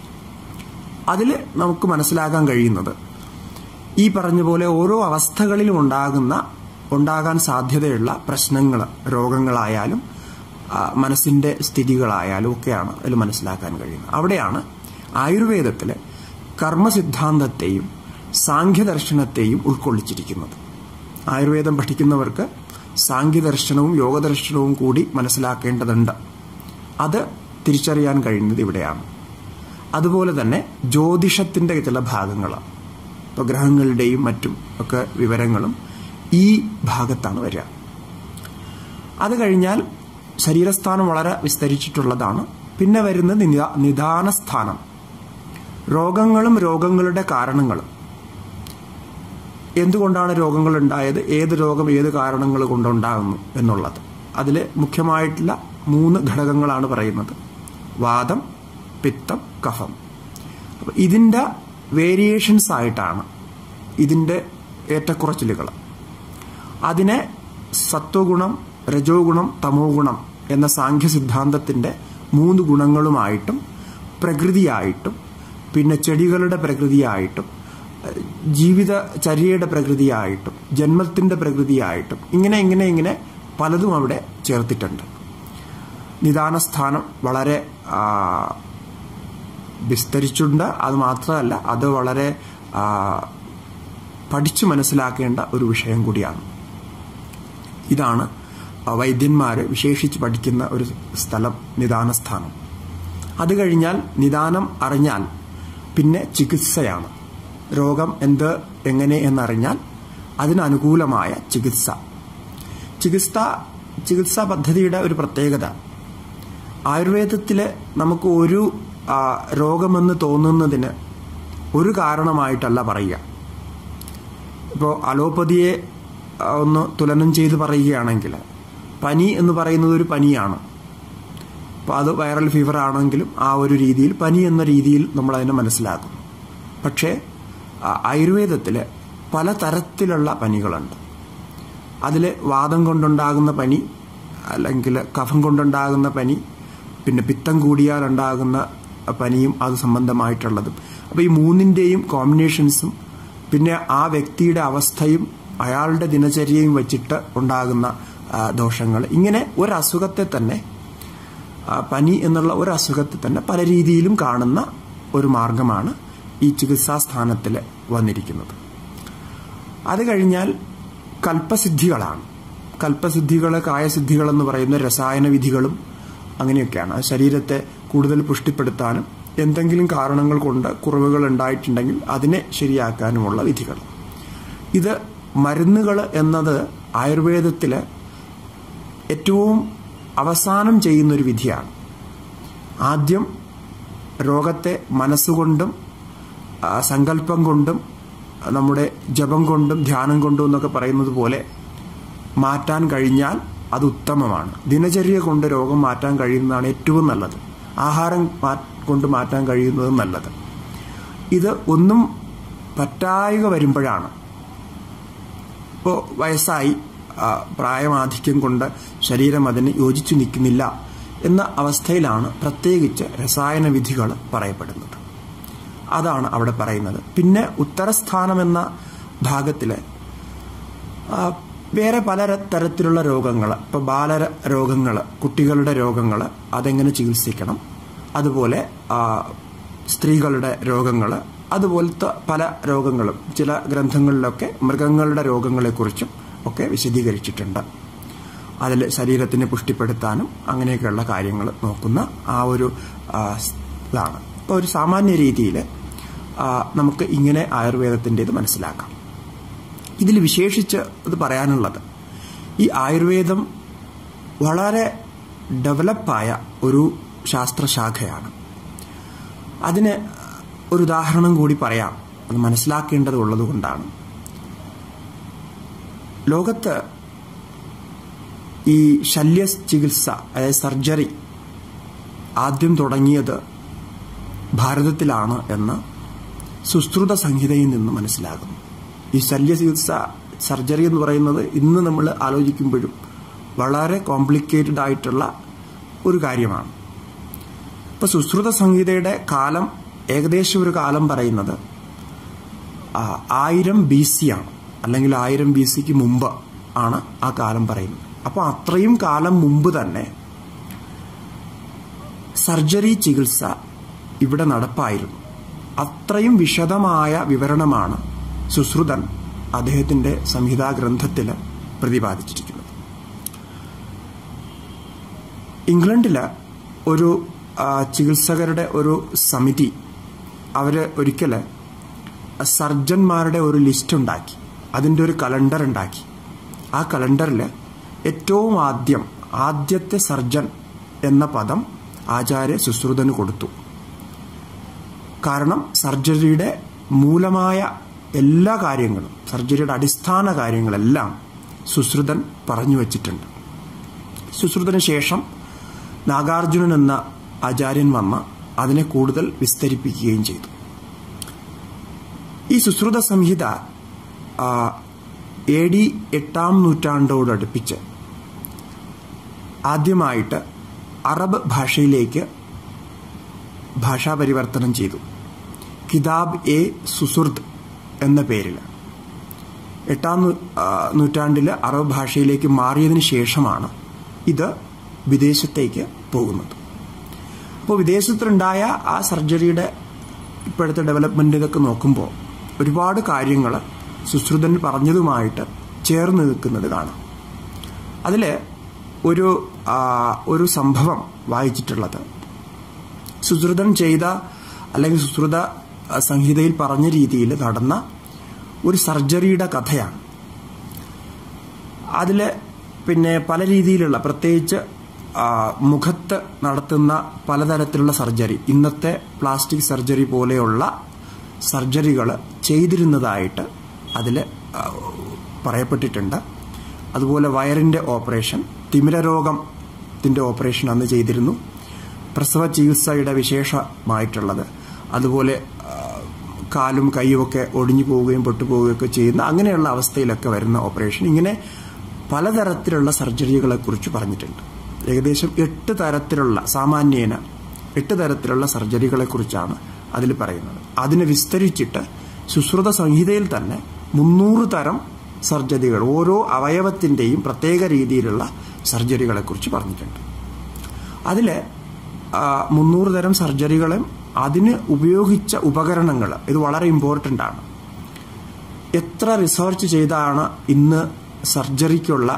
[SPEAKER 1] അതിൽ നമുക്ക് മനസ്സിലാക്കാൻ കഴിയുന്നത് ഈ പറഞ്ഞ പോലെ ഓരോ അവസ്ഥകളിലും ഉണ്ടാകുന്ന ഉണ്ടാകാൻ സാധ്യതയുള്ള പ്രശ്നങ്ങൾ രോഗങ്ങളായാലും മനസ്സിൻ്റെ സ്ഥിതികളായാലും ഒക്കെയാണ് അതിൽ മനസ്സിലാക്കാൻ കഴിയുന്നത് അവിടെയാണ് ആയുർവേദത്തിൽ കർമ്മസിദ്ധാന്തത്തെയും സാഖ്യദർശനത്തെയും ഉൾക്കൊള്ളിച്ചിരിക്കുന്നത് ആയുർവേദം പഠിക്കുന്നവർക്ക് സാഖ്യദർശനവും യോഗദർശനവും കൂടി മനസ്സിലാക്കേണ്ടതുണ്ട് അത് തിരിച്ചറിയാൻ കഴിയുന്നത് ഇവിടെയാണ് അതുപോലെ തന്നെ ജ്യോതിഷത്തിൻ്റെ ചില ഭാഗങ്ങൾ ഇപ്പോൾ ഗ്രഹങ്ങളുടെയും മറ്റും ഒക്കെ വിവരങ്ങളും ഈ ഭാഗത്താണ് വരിക അത് കഴിഞ്ഞാൽ ശരീരസ്ഥാനം വളരെ വിസ്തരിച്ചിട്ടുള്ളതാണ് പിന്നെ വരുന്നത് നിദാന സ്ഥാനം രോഗങ്ങളും രോഗങ്ങളുടെ കാരണങ്ങളും എന്തുകൊണ്ടാണ് രോഗങ്ങൾ ഉണ്ടായത് ഏത് രോഗം ഏത് കാരണങ്ങൾ കൊണ്ടുണ്ടാകുന്നു എന്നുള്ളത് അതിൽ മുഖ്യമായിട്ടുള്ള മൂന്ന് ഘടകങ്ങളാണ് പറയുന്നത് വാദം പിത്തം കഫം അപ്പം ഇതിൻ്റെ വേരിയേഷൻസ് ആയിട്ടാണ് ഇതിൻ്റെ ഏറ്റക്കുറച്ചിലുകൾ അതിനെ സത്വഗുണം രജോ ഗുണം തമോ ഗുണം എന്ന സാഖ്യ സിദ്ധാന്തത്തിൻ്റെ മൂന്ന് ഗുണങ്ങളുമായിട്ടും പ്രകൃതിയായിട്ടും പിന്നെ ചെടികളുടെ പ്രകൃതിയായിട്ടും ജീവിതചര്യയുടെ പ്രകൃതിയായിട്ടും ജന്മത്തിൻ്റെ പ്രകൃതിയായിട്ടും ഇങ്ങനെ ഇങ്ങനെ ഇങ്ങനെ പലതും അവിടെ ചേർത്തിട്ടുണ്ട് നിദാനസ്ഥാനം വളരെ വിസ്തരിച്ചിട്ടുണ്ട് അത് മാത്രമല്ല അത് വളരെ പഠിച്ചു മനസ്സിലാക്കേണ്ട ഒരു വിഷയം കൂടിയാണ് ഇതാണ് വൈദ്യന്മാർ വിശേഷിച്ച് പഠിക്കുന്ന ഒരു സ്ഥലം നിദാനസ്ഥാനം അത് കഴിഞ്ഞാൽ നിദാനം അറിഞ്ഞാൽ പിന്നെ ചികിത്സയാണ് രോഗം എന്ത് എങ്ങനെ എന്നറിഞ്ഞാൽ അതിനനുകൂലമായ ചികിത്സ ചികിത്സ ചികിത്സാ പദ്ധതിയുടെ ഒരു പ്രത്യേകത ആയുർവേദത്തിൽ നമുക്ക് ഒരു ആ, രോഗമെന്ന് തോന്നുന്നതിന് ഒരു കാരണമായിട്ടല്ല പറയുക ഇപ്പോൾ അലോപ്പതിയെ ആ, ഒന്ന് തുലനം ചെയ്ത് പറയുകയാണെങ്കിൽ പനി എന്ന് പറയുന്നത് ഒരു പനിയാണ് അപ്പോൾ അത് വൈറൽ ഫീവർ ആണെങ്കിലും ആ ഒരു രീതിയിൽ പനി എന്ന രീതിയിൽ നമ്മൾ അതിനെ മനസ്സിലാക്കും പക്ഷേ ആയുർവേദത്തിൽ പലതരത്തിലുള്ള പനികളുണ്ട് അതിൽ വാദം കൊണ്ടുണ്ടാകുന്ന പനി അല്ലെങ്കിൽ കഫം കൊണ്ടുണ്ടാകുന്ന പനി പിന്നെ പിത്തം കൂടിയാൽ ഉണ്ടാകുന്ന പനിയും അത് സംബന്ധമായിട്ടുള്ളതും അപ്പോൾ ഈ മൂന്നിൻ്റെയും കോമ്പിനേഷൻസും പിന്നെ ആ വ്യക്തിയുടെ അവസ്ഥയും അയാളുടെ ദിനചര്യയും വെച്ചിട്ട് ഉണ്ടാകുന്ന ആ, ദോഷങ്ങൾ ഇങ്ങനെ ഒരു അസുഖത്തെ തന്നെ ആ, പനി എന്നുള്ള ഒരു അസുഖത്തെ തന്നെ പല രീതിയിലും കാണുന്ന ഒരു മാർഗമാണ് ഈ ചികിത്സാ സ്ഥാനത്തിൽ വന്നിരിക്കുന്നത് അത് കഴിഞ്ഞാൽ കൽപ്പസിദ്ധികളാണ് കൽപ്പസിദ്ധികൾ കായസിദ്ധികൾ എന്ന് പറയുന്ന രസായന വിധികളും അങ്ങനെയൊക്കെയാണ് അത് ശരീരത്തെ കൂടുതൽ പുഷ്ടിപ്പെടുത്താനും എന്തെങ്കിലും കാരണങ്ങൾ കൊണ്ട് കുറവുകൾ ഉണ്ടായിട്ടുണ്ടെങ്കിൽ അതിനെ ശരിയാക്കാനുമുള്ള വിധികൾ ഇത് മരുന്നുകൾ എന്നത് ആയുർവേദത്തിൽ ഏറ്റവും അവസാനം ചെയ്യുന്നൊരു വിധിയാണ് ആദ്യം രോഗത്തെ മനസ്സുകൊണ്ടും ആ, സങ്കല്പം കൊണ്ടും നമ്മുടെ ജപം കൊണ്ടും ധ്യാനം കൊണ്ടും എന്നൊക്കെ പറയുന്നത് പോലെ മാറ്റാൻ കഴിഞ്ഞാൽ അത് ഉത്തമമാണ് ദിനചര്യ കൊണ്ട് രോഗം മാറ്റാൻ കഴിയുന്നതാണ് ഏറ്റവും നല്ലത് ആഹാരം മാ- കൊണ്ട് മാറ്റാൻ കഴിയുന്നതും നല്ലത് ഇത് ഒന്നും പറ്റായിക വരുമ്പോഴാണ് ഇപ്പോൾ വയസ്സായി ആ, പ്രായമാധിക്യം കൊണ്ട് ശരീരം അതിന് യോജിച്ചു നിൽക്കുന്നില്ല എന്ന അവസ്ഥയിലാണ് പ്രത്യേകിച്ച് രസായന വിധികൾ പറയപ്പെടുന്നത് അതാണ് അവിടെ പറയുന്നത് പിന്നെ ഉത്തരസ്ഥാനം എന്ന ഭാഗത്തിൽ വേറെ പല ര- തരത്തിലുള്ള രോഗങ്ങൾ ഇപ്പോൾ ബാല രോഗങ്ങൾ കുട്ടികളുടെ രോഗങ്ങൾ അതെങ്ങനെ ചികിത്സിക്കണം അതുപോലെ ആ, സ്ത്രീകളുടെ രോഗങ്ങൾ അതുപോലത്തെ പല രോഗങ്ങളും ചില ഗ്രന്ഥങ്ങളിലൊക്കെ മൃഗങ്ങളുടെ രോഗങ്ങളെക്കുറിച്ചും ഒക്കെ വിശദീകരിച്ചിട്ടുണ്ട് അതിൽ ശരീരത്തിനെ പുഷ്ടിപ്പെടുത്താനും അങ്ങനെയൊക്കെയുള്ള കാര്യങ്ങൾ നോക്കുന്ന ആ ഒരു ആ, സ് ഇതാണ് ഇപ്പോൾ ഒരു സാമാന്യ രീതിയിൽ നമുക്ക് ഇങ്ങനെ ആയുർവേദത്തിൻ്റെത് മനസ്സിലാക്കാം ഇതിൽ വിശേഷിച്ച് ഇത് പറയാനുള്ളത് ഈ ആയുർവേദം വളരെ ഡെവലപ്പായ ഒരു ശാസ്ത്രശാഖയാണ് അതിന് ഒരു ഉദാഹരണം കൂടി പറയാം അത് മനസ്സിലാക്കേണ്ടതുള്ളത് കൊണ്ടാണ് ലോകത്ത് ഈ ശല്യ ചികിത്സ അതായത് സർജറി ആദ്യം തുടങ്ങിയത് ഭാരതത്തിലാണ് എന്ന് സുശ്രുത സംഹിതയിൽ നിന്ന് മനസ്സിലാകുന്നു ഈ ശല്യ ചികിത്സ സർജറി എന്ന് പറയുന്നത് ഇന്ന് നമ്മൾ ആലോചിക്കുമ്പോഴും വളരെ കോംപ്ലിക്കേറ്റഡ് ആയിട്ടുള്ള ഒരു കാര്യമാണ് ഇപ്പൊ സുശ്രുത സംഹിതയുടെ കാലം ഏകദേശം ഒരു കാലം പറയുന്നത് ആ, ആയിരം ബി സി ആണ് അല്ലെങ്കിൽ ആയിരം ബി സിക്ക് മുമ്പ് ആണ് ആ കാലം പറയുന്നത് അപ്പോൾ അത്രയും കാലം മുമ്പ് തന്നെ സർജറി ചികിത്സ ഇവിടെ നടപ്പായിരുന്നു അത്രയും വിശദമായ വിവരണമാണ് സുശ്രുതൻ അദ്ദേഹത്തിന്റെ സംഹിതാ ഗ്രന്ഥത്തിൽ പ്രതിപാദിച്ചിരിക്കുന്നത് ഇംഗ്ലണ്ടില് ഒരു ആ, ചികിത്സകരുടെ ഒരു സമിതി അവര് ഒരിക്കല് സർജന്മാരുടെ ഒരു ലിസ്റ്റ് ഉണ്ടാക്കി അതിൻ്റെ ഒരു കലണ്ടർ ഉണ്ടാക്കി ആ കലണ്ടറിൽ ഏറ്റവും ആദ്യം ആദ്യത്തെ സർജൻ എന്ന പദം ആചാര്യ സുശ്രുതന് കൊടുത്തു കാരണം സർജറിയുടെ മൂലമായ എല്ലാ കാര്യങ്ങളും സർജറിയുടെ അടിസ്ഥാന കാര്യങ്ങളെല്ലാം സുശ്രുതൻ പറഞ്ഞു വച്ചിട്ടുണ്ട് സുശ്രുതന് ശേഷം നാഗാർജുനൻ എന്ന ആചാര്യൻ വന്ന അതിനെ കൂടുതൽ വിസ്തരിപ്പിക്കുകയും ചെയ്തു ഈ സുശ്രുത സംഹിത എ ഡി എട്ടാം നൂറ്റാണ്ടോടടുപ്പിച്ച് ആദ്യമായിട്ട് അറബ് ഭാഷയിലേക്ക് ഭാഷാ പരിവർത്തനം ചെയ്തു കിതാബ് എ സുസുർദ് എന്ന പേരിൽ എട്ടാം നൂ- ആ, നൂറ്റാണ്ടില് അറബ് ഭാഷയിലേക്ക് മാറിയതിന് ശേഷമാണ് ഇത് വിദേശത്തേക്ക് പോകുന്നത് അപ്പോൾ വിദേശത്തുണ്ടായ ആ സർജറിയുടെ ഇപ്പോഴത്തെ ഡെവലപ്മെന്റ് ഇതൊക്കെ നോക്കുമ്പോൾ ഒരുപാട് കാര്യങ്ങൾ സുശ്രുതൻ പറഞ്ഞതുമായിട്ട് ചേർന്ന് നിൽക്കുന്നത് കാണാം അതിൽ ഒരു ആ, ഒരു സംഭവം വായിച്ചിട്ടുള്ളത് സുശ്രുതൻ ചെയ്ത അല്ലെങ്കിൽ സുശ്രുത സംഹിതയിൽ പറഞ്ഞ രീതിയിൽ നടന്ന ഒരു സർജറിയുടെ കഥയാണ് അതിൽ പിന്നെ പല രീതിയിലുള്ള പ്രത്യേകിച്ച് മുഖത്ത് നടത്തുന്ന പലതരത്തിലുള്ള സർജറി ഇന്നത്തെ പ്ലാസ്റ്റിക് സർജറി പോലെയുള്ള സർജറികൾ ചെയ്തിരുന്നതായിട്ട് അതിൽ പറയപ്പെട്ടിട്ടുണ്ട് അതുപോലെ വയറിൻ്റെ ഓപ്പറേഷൻ തിമിര രോഗത്തിൻ്റെ ഓപ്പറേഷൻ അന്ന് ചെയ്തിരുന്നു പ്രസവ ചികിത്സയുടെ വിശേഷമായിട്ടുള്ളത് അതുപോലെ കാലും കൈയുമൊക്കെ ഒടിഞ്ഞു പോവുകയും പൊട്ടുപോവുകയൊക്കെ ചെയ്യുന്ന അങ്ങനെയുള്ള അവസ്ഥയിലൊക്കെ വരുന്ന ഓപ്പറേഷൻ ഇങ്ങനെ പലതരത്തിലുള്ള സർജറികളെ കുറിച്ച് പറഞ്ഞിട്ടുണ്ട് ഏകദേശം എട്ട് തരത്തിലുള്ള സാമാന്യേന എട്ട് തരത്തിലുള്ള സർജറികളെ കുറിച്ചാണ് അതിൽ പറയുന്നത് അതിനെ വിസ്തരിച്ചിട്ട് സുശ്രുത സംഹിതയിൽ തന്നെ മുന്നൂറ് തരം സർജറികൾ ഓരോ അവയവത്തിൻ്റെയും പ്രത്യേക രീതിയിലുള്ള സർജറികളെ കുറിച്ച് പറഞ്ഞിട്ടുണ്ട് അതിൽ മുന്നൂറ് തരം സർജറികളും അതിന് ഉപയോഗിച്ച ഉപകരണങ്ങൾ ഇത് വളരെ ഇമ്പോർട്ടൻ്റ് ആണ് എത്ര റിസർച്ച് ചെയ്താണ് ഇന്ന് സർജറിക്കുള്ള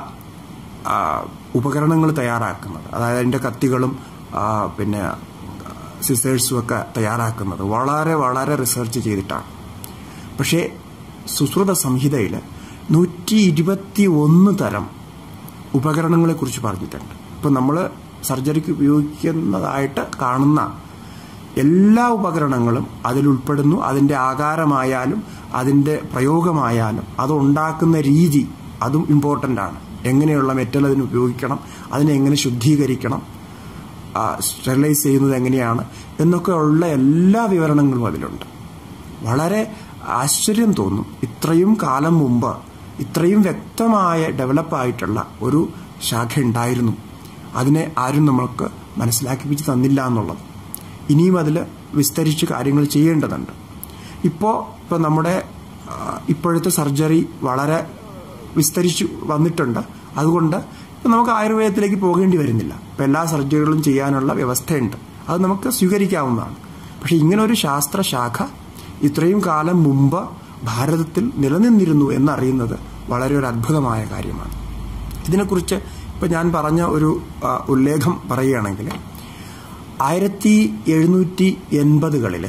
[SPEAKER 1] ഉപകരണങ്ങൾ തയ്യാറാക്കുന്നത് അതായത് അതിൻ്റെ കത്തികളും പിന്നെ സിസേഴ്സും ഒക്കെ തയ്യാറാക്കുന്നത് വളരെ വളരെ റിസർച്ച് ചെയ്തിട്ടാണ് പക്ഷേ സുശ്രുത സംഹിതയിൽ നൂറ്റി ഇരുപത്തി ഒന്ന് തരം ഉപകരണങ്ങളെക്കുറിച്ച് പറഞ്ഞിട്ടുണ്ട് ഇപ്പം നമ്മൾ സർജറിക്ക് ഉപയോഗിക്കുന്നതായിട്ട് കാണുന്ന എല്ലാ ഉപകരണങ്ങളും അതിലുൾപ്പെടുന്നു അതിൻ്റെ ആകാരമായാലും അതിൻ്റെ പ്രയോഗമായാലും അത് ഉണ്ടാക്കുന്ന രീതി അതും ഇമ്പോർട്ടൻ്റ് ആണ് എങ്ങനെയുള്ള മെറ്റൽ അതിന് ഉപയോഗിക്കണം അതിനെ എങ്ങനെ ശുദ്ധീകരിക്കണം സ്റ്റെറിലൈസ് ചെയ്യുന്നത് എങ്ങനെയാണ് എന്നൊക്കെ ഉള്ള എല്ലാ വിവരണങ്ങളും അതിലുണ്ട് വളരെ ആശ്ചര്യം തോന്നും ഇത്രയും കാലം മുമ്പ് ഇത്രയും വ്യക്തമായ ഡെവലപ്പായിട്ടുള്ള ഒരു ശാഖ ഉണ്ടായിരുന്നു അതിനെ ആരും നമ്മൾക്ക് മനസ്സിലാക്കിപ്പിച്ച് തന്നില്ല എന്നുള്ളത് ഇനിയും അതിൽ വിസ്തരിച്ച് കാര്യങ്ങൾ ചെയ്യേണ്ടതുണ്ട് ഇപ്പോൾ ഇപ്പോൾ നമ്മുടെ ഇപ്പോഴത്തെ സർജറി വളരെ വിസ്തരിച്ചു വന്നിട്ടുണ്ട് അതുകൊണ്ട് നമുക്ക് ആയുർവേദത്തിലേക്ക് പോകേണ്ടി വരുന്നില്ല ഇപ്പം എല്ലാ സർജറികളും ചെയ്യാനുള്ള വ്യവസ്ഥയുണ്ട് അത് നമുക്ക് സ്വീകരിക്കാവുന്നതാണ് പക്ഷെ ഇങ്ങനെ ഒരു ശാസ്ത്രശാഖ ഇത്രയും കാലം മുമ്പ് ഭാരതത്തിൽ നിലനിന്നിരുന്നു എന്നറിയുന്നത് വളരെ ഒരു അത്ഭുതമായ കാര്യമാണ് ഇതിനെക്കുറിച്ച് ഇപ്പം ഞാൻ പറഞ്ഞ ഒരു ഉല്ലേഖം പറയുകയാണെങ്കിൽ ആയിരത്തി എഴുന്നൂറ്റി എൺപതുകളിൽ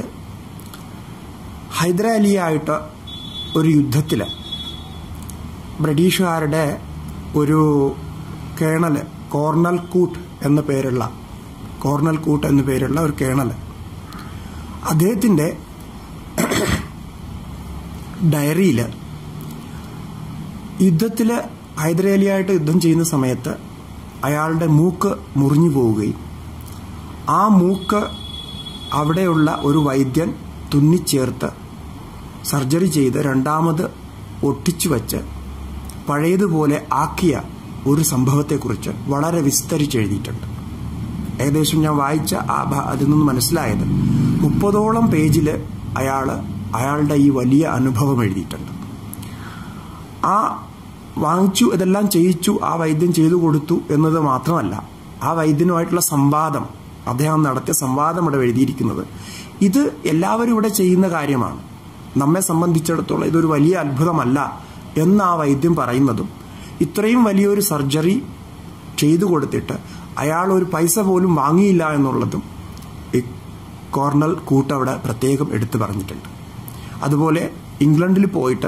[SPEAKER 1] ഹൈദരാലിയായിട്ട് ഒരു യുദ്ധത്തിൽ ബ്രിട്ടീഷുകാരുടെ ഒരു കേണൽ കോർണൽ കൂട്ട് എന്ന പേരുള്ള കോർണൽ കൂട്ട് എന്ന പേരുള്ള ഒരു കേണൽ അദ്ദേഹത്തിൻ്റെ ഡയറിയിൽ യുദ്ധത്തിൽ ഹൈദരാലിയായിട്ട് യുദ്ധം ചെയ്യുന്ന സമയത്ത് അയാളുടെ മൂക്ക് മുറിഞ്ഞു പോവുകയും ആ മൂക്ക് അവിടെയുള്ള ഒരു വൈദ്യൻ തുന്നിച്ചേർത്ത് സർജറി ചെയ്ത് രണ്ടാമത് ഒട്ടിച്ചു വച്ച് പഴയതുപോലെ ആക്കിയ ഒരു സംഭവത്തെക്കുറിച്ച് വളരെ വിസ്തരിച്ച് എഴുതിയിട്ടുണ്ട് ഏകദേശം ഞാൻ വായിച്ച ആ അതിൽ നിന്ന് മനസ്സിലായത് മുപ്പതോളം പേജിൽ അയാൾ അയാളുടെ ഈ വലിയ അനുഭവം എഴുതിയിട്ടുണ്ട് ആ വാങ്ങിച്ചു ഇതെല്ലാം ചെയ്യിച്ചു ആ വൈദ്യം ചെയ്തു കൊടുത്തു എന്നത് മാത്രമല്ല ആ വൈദ്യനുമായിട്ടുള്ള സംവാദം അദ്ദേഹം നടത്തിയ സംവാദം ഇവിടെ എഴുതിയിരിക്കുന്നത് ഇത് എല്ലാവരും ഇവിടെ ചെയ്യുന്ന കാര്യമാണ് നമ്മെ സംബന്ധിച്ചിടത്തോളം ഇതൊരു വലിയ അത്ഭുതമല്ല എന്ന് ആ വൈദ്യം പറയുന്നതും ഇത്രയും വലിയൊരു സർജറി ചെയ്തു കൊടുത്തിട്ട് അയാൾ ഒരു പൈസ പോലും വാങ്ങിയില്ല എന്നുള്ളതും ഈ കോർണൽ കൂട്ടവിടെ പ്രത്യേകം എടുത്തു പറഞ്ഞിട്ടുണ്ട് അതുപോലെ ഇംഗ്ലണ്ടിൽ പോയിട്ട്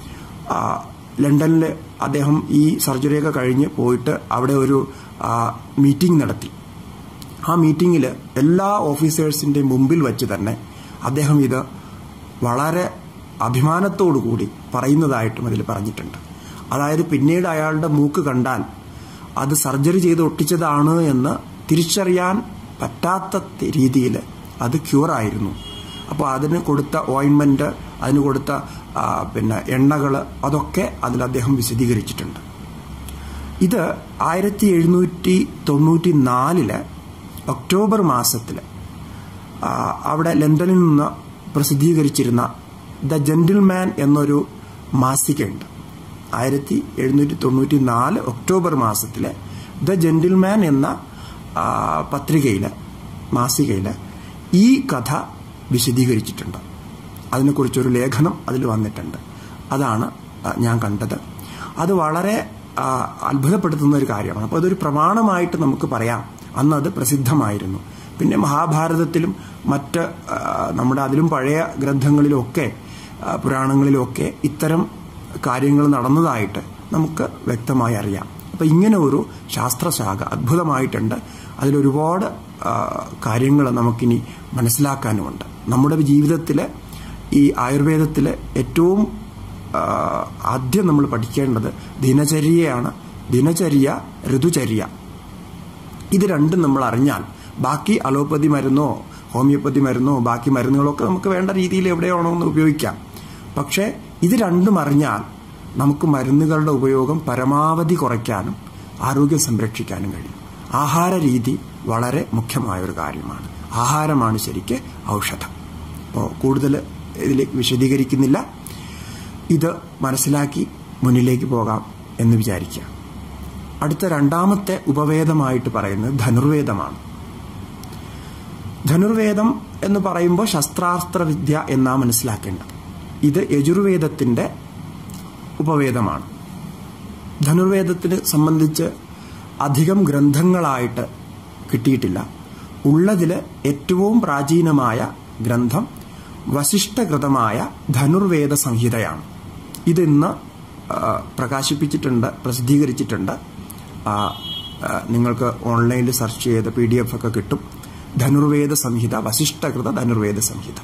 [SPEAKER 1] ലണ്ടനിൽ അദ്ദേഹം ഈ സർജറിയൊക്കെ കഴിഞ്ഞ് പോയിട്ട് അവിടെ ഒരു മീറ്റിംഗ് നടത്തി ആ മീറ്റിങ്ങിൽ എല്ലാ ഓഫീസേഴ്സിൻ്റെ മുമ്പിൽ വെച്ച് തന്നെ അദ്ദേഹം ഇത് വളരെ അഭിമാനത്തോടു കൂടി പറയുന്നതായിട്ടും അതിൽ പറഞ്ഞിട്ടുണ്ട് അതായത് പിന്നീട് അയാളുടെ മൂക്ക് കണ്ടാൽ അത് സർജറി ചെയ്ത് ഒട്ടിച്ചതാണ് എന്ന് തിരിച്ചറിയാൻ പറ്റാത്ത രീതിയിൽ അത് ക്യൂറായിരുന്നു അപ്പോൾ അതിന് കൊടുത്ത ഓയിൻമെൻറ്റ് അതിന് കൊടുത്ത പിന്നെ എണ്ണകൾ അതൊക്കെ അതിൽ അദ്ദേഹം വിശദീകരിച്ചിട്ടുണ്ട് ഇത് ആയിരത്തി എഴുന്നൂറ്റി തൊണ്ണൂറ്റി നാലില് ഒക്ടോബർ മാസത്തിൽ അവിടെ ലണ്ടനിൽ നിന്ന് പ്രസിദ്ധീകരിച്ചിരുന്ന ദ ജെന്റിൽമാൻ എന്നൊരു മാസികയുണ്ട് ആയിരത്തി എഴുന്നൂറ്റി തൊണ്ണൂറ്റി നാല് ഒക്ടോബർ മാസത്തിലെ ദ ജെന്റിൽമാൻ എന്ന പത്രികയിൽ മാസികയിൽ ഈ കഥ വിശദീകരിച്ചിട്ടുണ്ട് അതിനെക്കുറിച്ചൊരു ലേഖനം അതിൽ വന്നിട്ടുണ്ട് അതാണ് ഞാൻ കണ്ടത് അത് വളരെ അത്ഭുതപ്പെടുത്തുന്ന ഒരു കാര്യമാണ് അപ്പോൾ അതൊരു പ്രമാണമായിട്ട് നമുക്ക് പറയാം അന്ന് അത് പ്രസിദ്ധമായിരുന്നു പിന്നെ മഹാഭാരതത്തിലും മറ്റ് നമ്മുടെ അതിലും പഴയ ഗ്രന്ഥങ്ങളിലുമൊക്കെ പുരാണങ്ങളിലുമൊക്കെ ഇത്തരം കാര്യങ്ങൾ നടന്നതായിട്ട് നമുക്ക് വ്യക്തമായി അറിയാം അപ്പം ഇങ്ങനെ ഒരു ശാസ്ത്രശാഖ അദ്ഭുതമായിട്ടുണ്ട് അതിലൊരുപാട് കാര്യങ്ങൾ നമുക്കിനി മനസ്സിലാക്കാനുമുണ്ട് നമ്മുടെ ജീവിതത്തിൽ ഈ ആയുർവേദത്തിൽ ഏറ്റവും ആദ്യം നമ്മൾ പഠിക്കേണ്ടത് ദിനചര്യയാണ് ദിനചര്യ ഋതുചര്യ ഇത് രണ്ടും നമ്മൾ അറിഞ്ഞാൽ ബാക്കി അലോപ്പതി മരുന്നോ ഹോമിയോപ്പതി മരുന്നോ ബാക്കി മരുന്നുകളൊക്കെ നമുക്ക് വേണ്ട രീതിയിൽ എവിടെയാണോ എന്ന് ഉപയോഗിക്കാം പക്ഷേ ഇത് രണ്ടും അറിഞ്ഞാൽ നമുക്ക് മരുന്നുകളുടെ ഉപയോഗം പരമാവധി കുറയ്ക്കാനും ആരോഗ്യം സംരക്ഷിക്കാനും കഴിയും ആഹാര രീതി വളരെ മുഖ്യമായ ഒരു കാര്യമാണ് ആഹാരമാണ് ശരിക്ക് ഔഷധം അപ്പോൾ കൂടുതൽ ഇതിലേക്ക് വിശദീകരിക്കുന്നില്ല ഇത് മനസ്സിലാക്കി മുന്നിലേക്ക് പോകാം എന്ന് വിചാരിക്കുക അടുത്ത രണ്ടാമത്തെ ഉപവേദമായിട്ട് പറയുന്നത് ധനുർവേദമാണ് ധനുർവേദം എന്ന് പറയുമ്പോൾ ശസ്ത്രാസ്ത്ര വിദ്യ എന്നാ മനസ്സിലാക്കേണ്ടത് ഇത് യജുർവേദത്തിന്റെ ഉപവേദമാണ് ധനുർവേദത്തിന് സംബന്ധിച്ച് അധികം ഗ്രന്ഥങ്ങളായിട്ട് കിട്ടിയിട്ടില്ല ഉള്ളതിൽ ഏറ്റവും പ്രാചീനമായ ഗ്രന്ഥം വശിഷ്ഠകൃതമായ ധനുർവേദ സംഹിതയാണ് ഇതിന്ന് പ്രകാശിപ്പിച്ചിട്ടുണ്ട് പ്രസിദ്ധീകരിച്ചിട്ടുണ്ട് നിങ്ങൾക്ക് ഓൺലൈനിൽ സെർച്ച് ചെയ്ത് പി ഡി എഫ് ഒക്കെ കിട്ടും ധനുർവേദ സംഹിത വശിഷ്ഠകൃത ധനുർവേദ സംഹിത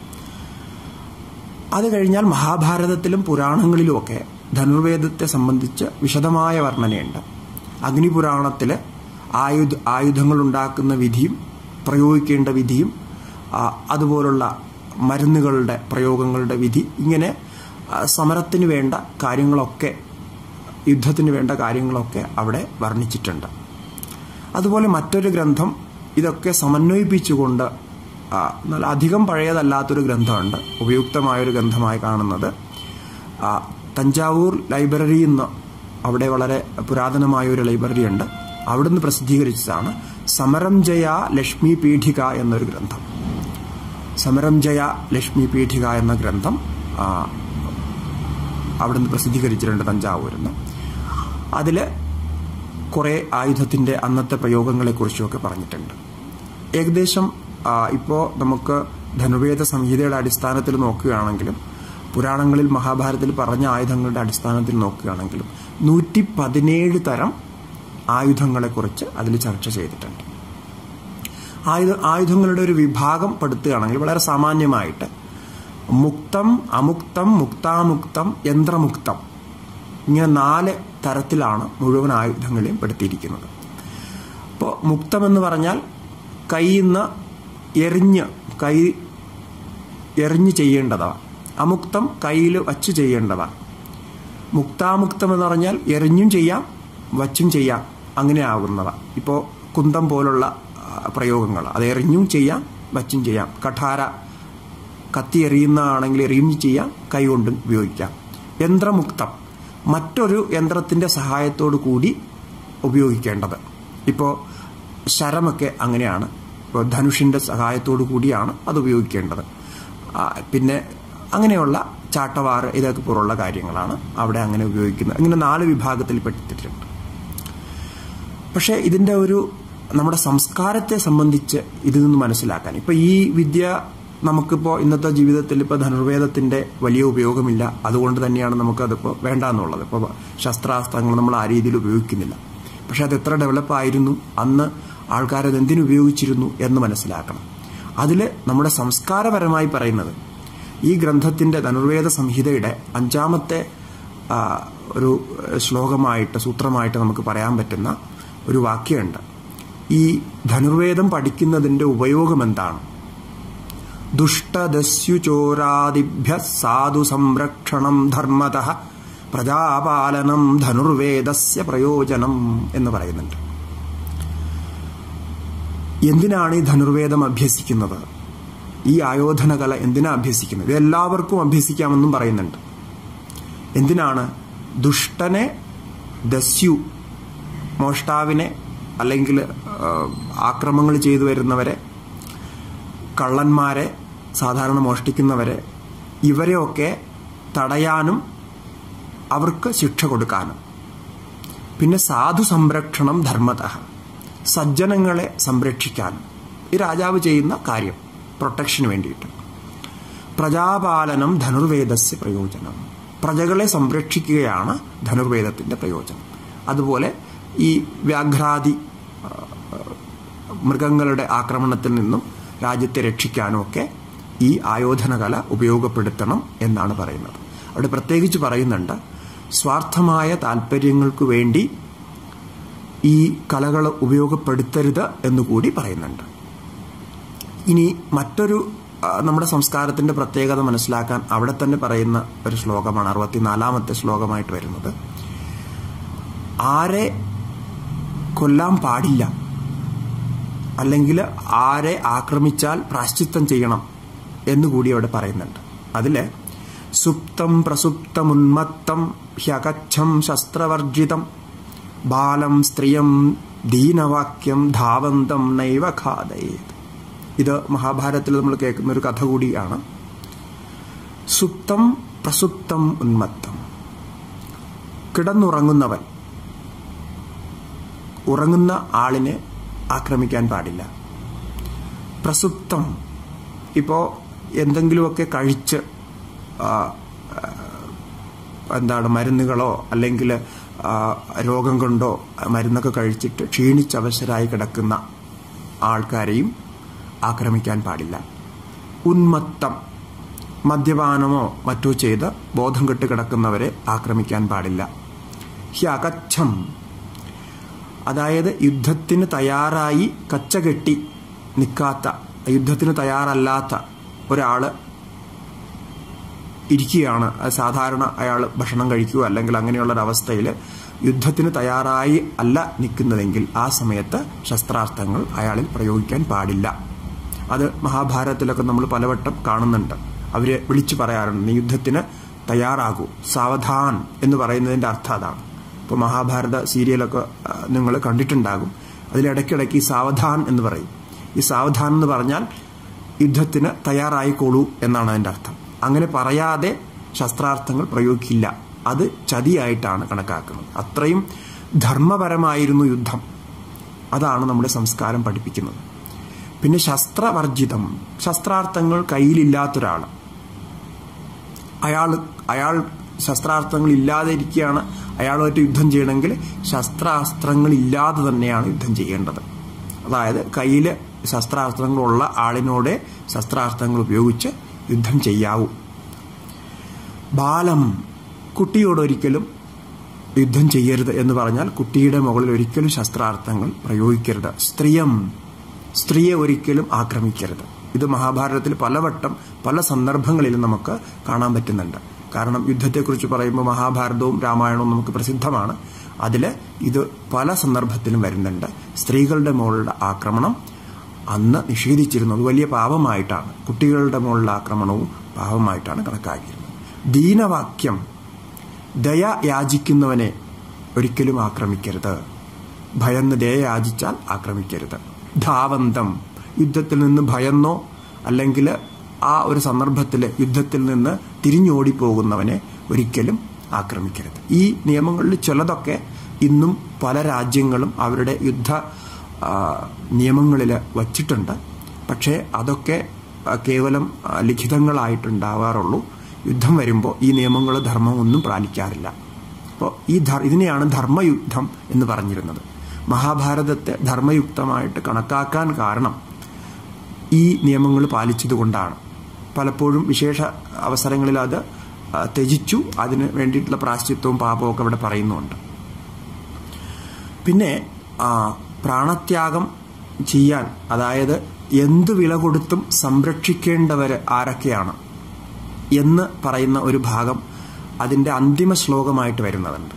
[SPEAKER 1] അത് കഴിഞ്ഞാൽ മഹാഭാരതത്തിലും പുരാണങ്ങളിലുമൊക്കെ ധനുർവേദത്തെ സംബന്ധിച്ച് വിശദമായ വർണ്ണനയുണ്ട് അഗ്നിപുരാണത്തിൽ ആയുധ ആയുധങ്ങൾ ഉണ്ടാക്കുന്ന വിധിയും പ്രയോഗിക്കേണ്ട വിധിയും അതുപോലുള്ള മരുന്നുകളുടെ പ്രയോഗങ്ങളുടെ വിധി ഇങ്ങനെ സമരത്തിന് വേണ്ട കാര്യങ്ങളൊക്കെ യുദ്ധത്തിന് വേണ്ട കാര്യങ്ങളൊക്കെ അവിടെ വർണ്ണിച്ചിട്ടുണ്ട് അതുപോലെ മറ്റൊരു ഗ്രന്ഥം ഇതൊക്കെ സമന്വയിപ്പിച്ചുകൊണ്ട് എന്നാൽ അധികം പഴയതല്ലാത്തൊരു ഗ്രന്ഥമുണ്ട് ഉപയുക്തമായൊരു ഗ്രന്ഥമായി കാണുന്നത് തഞ്ചാവൂർ ലൈബ്രറി എന്ന് അവിടെ വളരെ പുരാതനമായ ഒരു ലൈബ്രറി ഉണ്ട് അവിടുന്ന് പ്രസിദ്ധീകരിച്ചതാണ് സമരം ജയ ലക്ഷ്മി പീഠിക എന്നൊരു ഗ്രന്ഥം സമരം ജയ ലക്ഷ്മി പീഠിക എന്ന ഗ്രന്ഥം അവിടുന്ന് പ്രസിദ്ധീകരിച്ചിട്ടുണ്ട് തഞ്ചാവൂരിൽ നിന്ന് അതിൽ കുറേ ആയുധത്തിൻ്റെ അന്നത്തെ പ്രയോഗങ്ങളെക്കുറിച്ചുമൊക്കെ പറഞ്ഞിട്ടുണ്ട് ഏകദേശം ഇപ്പോൾ നമുക്ക് ധനുർവേദ സംഹിതയുടെ അടിസ്ഥാനത്തിൽ നോക്കുകയാണെങ്കിലും പുരാണങ്ങളിൽ മഹാഭാരതത്തിൽ പറഞ്ഞ ആയുധങ്ങളുടെ അടിസ്ഥാനത്തിൽ നോക്കുകയാണെങ്കിലും നൂറ്റി പതിനേഴ് തരം ആയുധങ്ങളെക്കുറിച്ച് അതിൽ ചർച്ച ചെയ്തിട്ടുണ്ട് ആയുധ ആയുധങ്ങളുടെ ഒരു വിഭാഗം പെടുത്തുകയാണെങ്കിൽ വളരെ സാമാന്യമായിട്ട് മുക്തം അമുക്തം മുക്താമുക്തം യന്ത്രമുക്തം ഇങ്ങനെ നാല് തരത്തിലാണ് മുഴുവൻ ആയുധങ്ങളെയും പെടുത്തിയിരിക്കുന്നത് അപ്പോൾ മുക്തം എന്ന് പറഞ്ഞാൽ കയ്യിൽ നിന്ന് എറിഞ്ഞ് കൈ എറിഞ്ഞ് ചെയ്യേണ്ടതാണ് അമുക്തം കയ്യിൽ വച്ച് ചെയ്യേണ്ടതാണ് മുക്താമുക്തം എന്ന് പറഞ്ഞാൽ എറിഞ്ഞും ചെയ്യാം വച്ചും ചെയ്യാം അങ്ങനെ ആകുന്നതാണ് ഇപ്പോൾ കുന്തം പോലുള്ള പ്രയോഗങ്ങൾ അത് എറിഞ്ഞും ചെയ്യാം വച്ചും ചെയ്യാം കഠാര കത്തി എറിയുന്നതാണെങ്കിൽ എറിയും ചെയ്യാം കൈകൊണ്ടും ഉപയോഗിക്കാം യന്ത്രമുക്തം മറ്റൊരു യന്ത്രത്തിൻ്റെ സഹായത്തോടു കൂടി ഉപയോഗിക്കേണ്ടത് ഇപ്പോൾ ശരമൊക്കെ അങ്ങനെയാണ് ഇപ്പോൾ ധനുഷിൻ്റെ സഹായത്തോടു കൂടിയാണ് അത് ഉപയോഗിക്കേണ്ടത് പിന്നെ അങ്ങനെയുള്ള ചാട്ടവാറ് ഇതൊക്കെ പോലുള്ള കാര്യങ്ങളാണ് അവിടെ അങ്ങനെ ഉപയോഗിക്കുന്നത് ഇങ്ങനെ നാല് വിഭാഗത്തിൽ പെട്ടിട്ടുണ്ട് പക്ഷേ ഇതിൻ്റെ ഒരു നമ്മുടെ സംസ്കാരത്തെ സംബന്ധിച്ച് ഇതിൽ നിന്ന് മനസ്സിലാക്കാൻ ഇപ്പോൾ ഈ വിദ്യ നമുക്കിപ്പോൾ ഇന്നത്തെ ജീവിതത്തിൽ ഇപ്പോൾ ധനുർവേദത്തിൻ്റെ വലിയ ഉപയോഗമില്ല അതുകൊണ്ട് തന്നെയാണ് നമുക്കതിപ്പോൾ വേണ്ട എന്നുള്ളത് ഇപ്പോൾ ശസ്ത്രാസ്ത്രങ്ങൾ നമ്മൾ ആ രീതിയിൽ ഉപയോഗിക്കുന്നില്ല പക്ഷെ അത് എത്ര ഡെവലപ്പായിരുന്നു അന്ന് ആൾക്കാരത് എന്തിനു ഉപയോഗിച്ചിരുന്നു എന്ന് മനസ്സിലാക്കണം അതിൽ നമ്മുടെ സംസ്കാരപരമായി പറയുന്നത് ഈ ഗ്രന്ഥത്തിൻ്റെ ധനുർവേദ സംഹിതയുടെ അഞ്ചാമത്തെ ഒരു ശ്ലോകമായിട്ട് സൂത്രമായിട്ട് നമുക്ക് പറയാൻ പറ്റുന്ന ഒരു വാക്യമുണ്ട് ഈ ധനുർവേദം പഠിക്കുന്നതിൻ്റെ ഉപയോഗം എന്താണ് ദുഷ്ടദസ്യുചോരാദിഭ്യ സാധു സംരക്ഷണം ധർമ്മത പ്രജാപാലനം ധനുർവേദസ്യ പ്രയോജനം എന്ന് പറയുന്നുണ്ട് എന്തിനാണ് ഈ ധനുർവേദം അഭ്യസിക്കുന്നത് ഈ ആയോധന കല എന്തിനാ അഭ്യസിക്കുന്നത് ഇത് എല്ലാവർക്കും അഭ്യസിക്കാമെന്നും പറയുന്നുണ്ട് എന്തിനാണ് ദുഷ്ടനെ ദസ്യു മോഷ്ടാവിനെ അല്ലെങ്കിൽ ആക്രമങ്ങൾ ചെയ്തു വരുന്നവരെ കള്ളന്മാരെ സാധാരണ മോഷ്ടിക്കുന്നവരെ ഇവരെയൊക്കെ തടയാനും അവർക്ക് ശിക്ഷ കൊടുക്കാനും പിന്നെ സാധു സംരക്ഷണം ധർമ്മത സജ്ജനങ്ങളെ സംരക്ഷിക്കാനും ഈ രാജാവ് ചെയ്യുന്ന കാര്യം പ്രൊട്ടക്ഷന് വേണ്ടിയിട്ട് പ്രജാപാലനം ധനുർവേദസ്യ പ്രയോജനം പ്രജകളെ സംരക്ഷിക്കുകയാണ് ധനുർവേദത്തിന്റെ പ്രയോജനം അതുപോലെ ഈ വ്യാഘ്രാദി ആ, മൃഗങ്ങളുടെ ആക്രമണത്തിൽ നിന്നും രാജ്യത്തെ രക്ഷിക്കാനും ഒക്കെ ഈ ആയോധന കല ഉപയോഗപ്പെടുത്തണം എന്നാണ് പറയുന്നത് അവിടെ പ്രത്യേകിച്ച് പറയുന്നുണ്ട് സ്വാർത്ഥമായ താല്പര്യങ്ങൾക്ക് വേണ്ടി ഈ കലകൾ ഉപയോഗപ്പെടുത്തരുത് എന്നുകൂടി പറയുന്നുണ്ട് ഇനി മറ്റൊരു ആ, നമ്മുടെ സംസ്കാരത്തിന്റെ പ്രത്യേകത മനസ്സിലാക്കാൻ അവിടെ തന്നെ പറയുന്ന ഒരു ശ്ലോകമാണ് അറുപത്തിനാലാമത്തെ ശ്ലോകമായിട്ട് വരുന്നത് ആരെ കൊല്ലാൻ പാടില്ല അല്ലെങ്കിൽ ആരെ ആക്രമിച്ചാൽ പ്രാശ്ചിത്തം ചെയ്യണം എന്നുകൂടി അവിടെ പറയുന്നുണ്ട് അതില് സുപ്തം പ്രസുപ്തമുന്മത്തം ഹ്യകച്ഛം ശസ്ത്രവർജിതം ബാലം സ്ത്രീയം ദീനവാക്യം ധാവന്തം നൈവ ഖാദയേത് ഇത് മഹാഭാരതത്തിൽ നമ്മൾ കേൾക്കുന്ന ഒരു കഥ കൂടിയാണ് സുപ്തം പ്രസുപ്തം ഉന്മത്തം കിടന്നുറങ്ങുന്നവൻ ഉറങ്ങുന്ന ആളിനെ ആക്രമിക്കാൻ പാടില്ല പ്രസുപ്തം ഇപ്പോൾ എന്തെങ്കിലുമൊക്കെ കഴിച്ച് ആ, ആ, എന്താണ് മരുന്നുകളോ അല്ലെങ്കിൽ ആ, രോഗം കൊണ്ടോ മരുന്നൊക്കെ കഴിച്ചിട്ട് ക്ഷീണിച്ചവശരായി കിടക്കുന്ന ആൾക്കാരെയും ആക്രമിക്കാൻ പാടില്ല ഉന്മത്തം മദ്യപാനമോ മറ്റോ ചെയ്ത് ബോധം കെട്ട് കിടക്കുന്നവരെ ആക്രമിക്കാൻ പാടില്ല ഹ്യകച്ഛം അതായത് യുദ്ധത്തിന് തയ്യാറായി കച്ചകെട്ടി നിൽക്കാത്ത യുദ്ധത്തിന് തയ്യാറല്ലാത്ത ഒരാള് ഇരിക്കുകയാണ് അത് സാധാരണ അയാൾ ഭക്ഷണം കഴിക്കുക അല്ലെങ്കിൽ അങ്ങനെയുള്ള ഒരു അവസ്ഥയിൽ യുദ്ധത്തിന് തയ്യാറായി അല്ല നിൽക്കുന്നതെങ്കിൽ ആ സമയത്ത് ശസ്ത്രാസ്ത്രങ്ങൾ അയാളിൽ പ്രയോഗിക്കാൻ പാടില്ല അത് മഹാഭാരതത്തിലൊക്കെ നമ്മൾ പലവട്ടം കാണുന്നുണ്ട് അവര് വിളിച്ചു പറയാറുണ്ട് നീ യുദ്ധത്തിന് തയ്യാറാകൂ സാവധാൻ എന്ന് പറയുന്നതിന്റെ അർത്ഥം അതാണ് ഇപ്പോൾ മഹാഭാരത സീരിയലൊക്കെ നിങ്ങൾ കണ്ടിട്ടുണ്ടാകും അതിലിടയ്ക്കിടയ്ക്ക് ഈ സാവധാൻ എന്ന് പറയും ഈ സാവധാൻ എന്ന് പറഞ്ഞാൽ യുദ്ധത്തിന് തയ്യാറായിക്കോളൂ എന്നാണ് അതിന്റെ അർത്ഥം അങ്ങനെ പറയാതെ ശസ്ത്രാർത്ഥങ്ങൾ പ്രയോഗിക്കില്ല അത് ചതിയായിട്ടാണ് കണക്കാക്കുന്നത് അത്രയും ധർമ്മപരമായിരുന്നു യുദ്ധം അതാണ് നമ്മുടെ സംസ്കാരം പഠിപ്പിക്കുന്നത് പിന്നെ ശസ്ത്രവർജിതം ശസ്ത്രാർത്ഥങ്ങൾ കയ്യിലില്ലാത്തൊരാൾ അയാൾ അയാൾ ശസ്ത്രാസ്ത്രങ്ങൾ ഇല്ലാതെ ഇരിക്കുകയാണ് അയാളുമായിട്ട് യുദ്ധം ചെയ്യണമെങ്കിൽ ശസ്ത്രാസ്ത്രങ്ങൾ ഇല്ലാതെ തന്നെയാണ് യുദ്ധം ചെയ്യേണ്ടത് അതായത് കയ്യിൽ ശസ്ത്രാസ്ത്രങ്ങളുള്ള ആളിനോടെ ശസ്ത്രാസ്ത്രങ്ങൾ ഉപയോഗിച്ച് യുദ്ധം ചെയ്യാവൂ ബാലം കുട്ടിയോടൊരിക്കലും യുദ്ധം ചെയ്യരുത് എന്ന് പറഞ്ഞാൽ കുട്ടിയുടെ മുകളിൽ ഒരിക്കലും ശസ്ത്രാർത്ഥങ്ങൾ പ്രയോഗിക്കരുത് സ്ത്രീയം സ്ത്രീയെ ഒരിക്കലും ആക്രമിക്കരുത് ഇത് മഹാഭാരതത്തിൽ പലവട്ടം പല സന്ദർഭങ്ങളിലും നമുക്ക് കാണാൻ പറ്റുന്നുണ്ട് കാരണം യുദ്ധത്തെക്കുറിച്ച് പറയുമ്പോൾ മഹാഭാരതവും രാമായണവും നമുക്ക് പ്രസിദ്ധമാണ് അതിൽ ഇത് പല സന്ദർഭത്തിലും വരുന്നുണ്ട് സ്ത്രീകളുടെ മുകളിലുള്ള ആക്രമണം അന്ന് നിഷേധിച്ചിരുന്നത് വലിയ പാപമായിട്ടാണ് കുട്ടികളുടെ മുകളിലുള്ള ആക്രമണവും പാപമായിട്ടാണ് കണക്കാക്കിയിരുന്നത് ദീനവാക്യം ദയ യാചിക്കുന്നവനെ ഒരിക്കലും ആക്രമിക്കരുത് ഭയന്ന് ദയ യാചിച്ചാൽ ആക്രമിക്കരുത് ധാവന്തം യുദ്ധത്തിൽ നിന്ന് ഭയന്നോ അല്ലെങ്കിൽ ആ ഒരു സന്ദർഭത്തിൽ യുദ്ധത്തിൽ നിന്ന് തിരിഞ്ഞോടിപ്പോകുന്നവനെ ഒരിക്കലും ആക്രമിക്കരുത് ഈ നിയമങ്ങളിൽ ചിലതൊക്കെ ഇന്നും പല രാജ്യങ്ങളും അവരുടെ യുദ്ധ നിയമങ്ങളിൽ വച്ചിട്ടുണ്ട് പക്ഷേ അതൊക്കെ കേവലം ലിഖിതങ്ങളായിട്ടുണ്ടാവാറുള്ളൂ യുദ്ധം വരുമ്പോൾ ഈ നിയമങ്ങൾ ധർമ്മം ഒന്നും പാലിക്കാറില്ല അപ്പോൾ ഈ ഇതിനെയാണ് ധർമ്മയുദ്ധം എന്ന് പറഞ്ഞിരുന്നത് മഹാഭാരതത്തെ ധർമ്മയുക്തമായിട്ട് കണക്കാക്കാൻ കാരണം ഈ നിയമങ്ങൾ പാലിച്ചതുകൊണ്ടാണ് പലപ്പോഴും വിശേഷ അവസരങ്ങളിൽ അത് ത്യജിച്ചു അതിന് വേണ്ടിയിട്ടുള്ള പ്രാശ്ചിത്വവും പാപവും ഒക്കെ ഇവിടെ പറയുന്നുണ്ട് പിന്നെ പ്രാണത്യാഗം ചെയ്യാൻ അതായത് എന്ത് വില കൊടുത്തും സംരക്ഷിക്കേണ്ടവർ ആരൊക്കെയാണ് എന്ന് പറയുന്ന ഒരു ഭാഗം അതിന്റെ അന്തിമ ശ്ലോകമായിട്ട് വരുന്നതുണ്ട്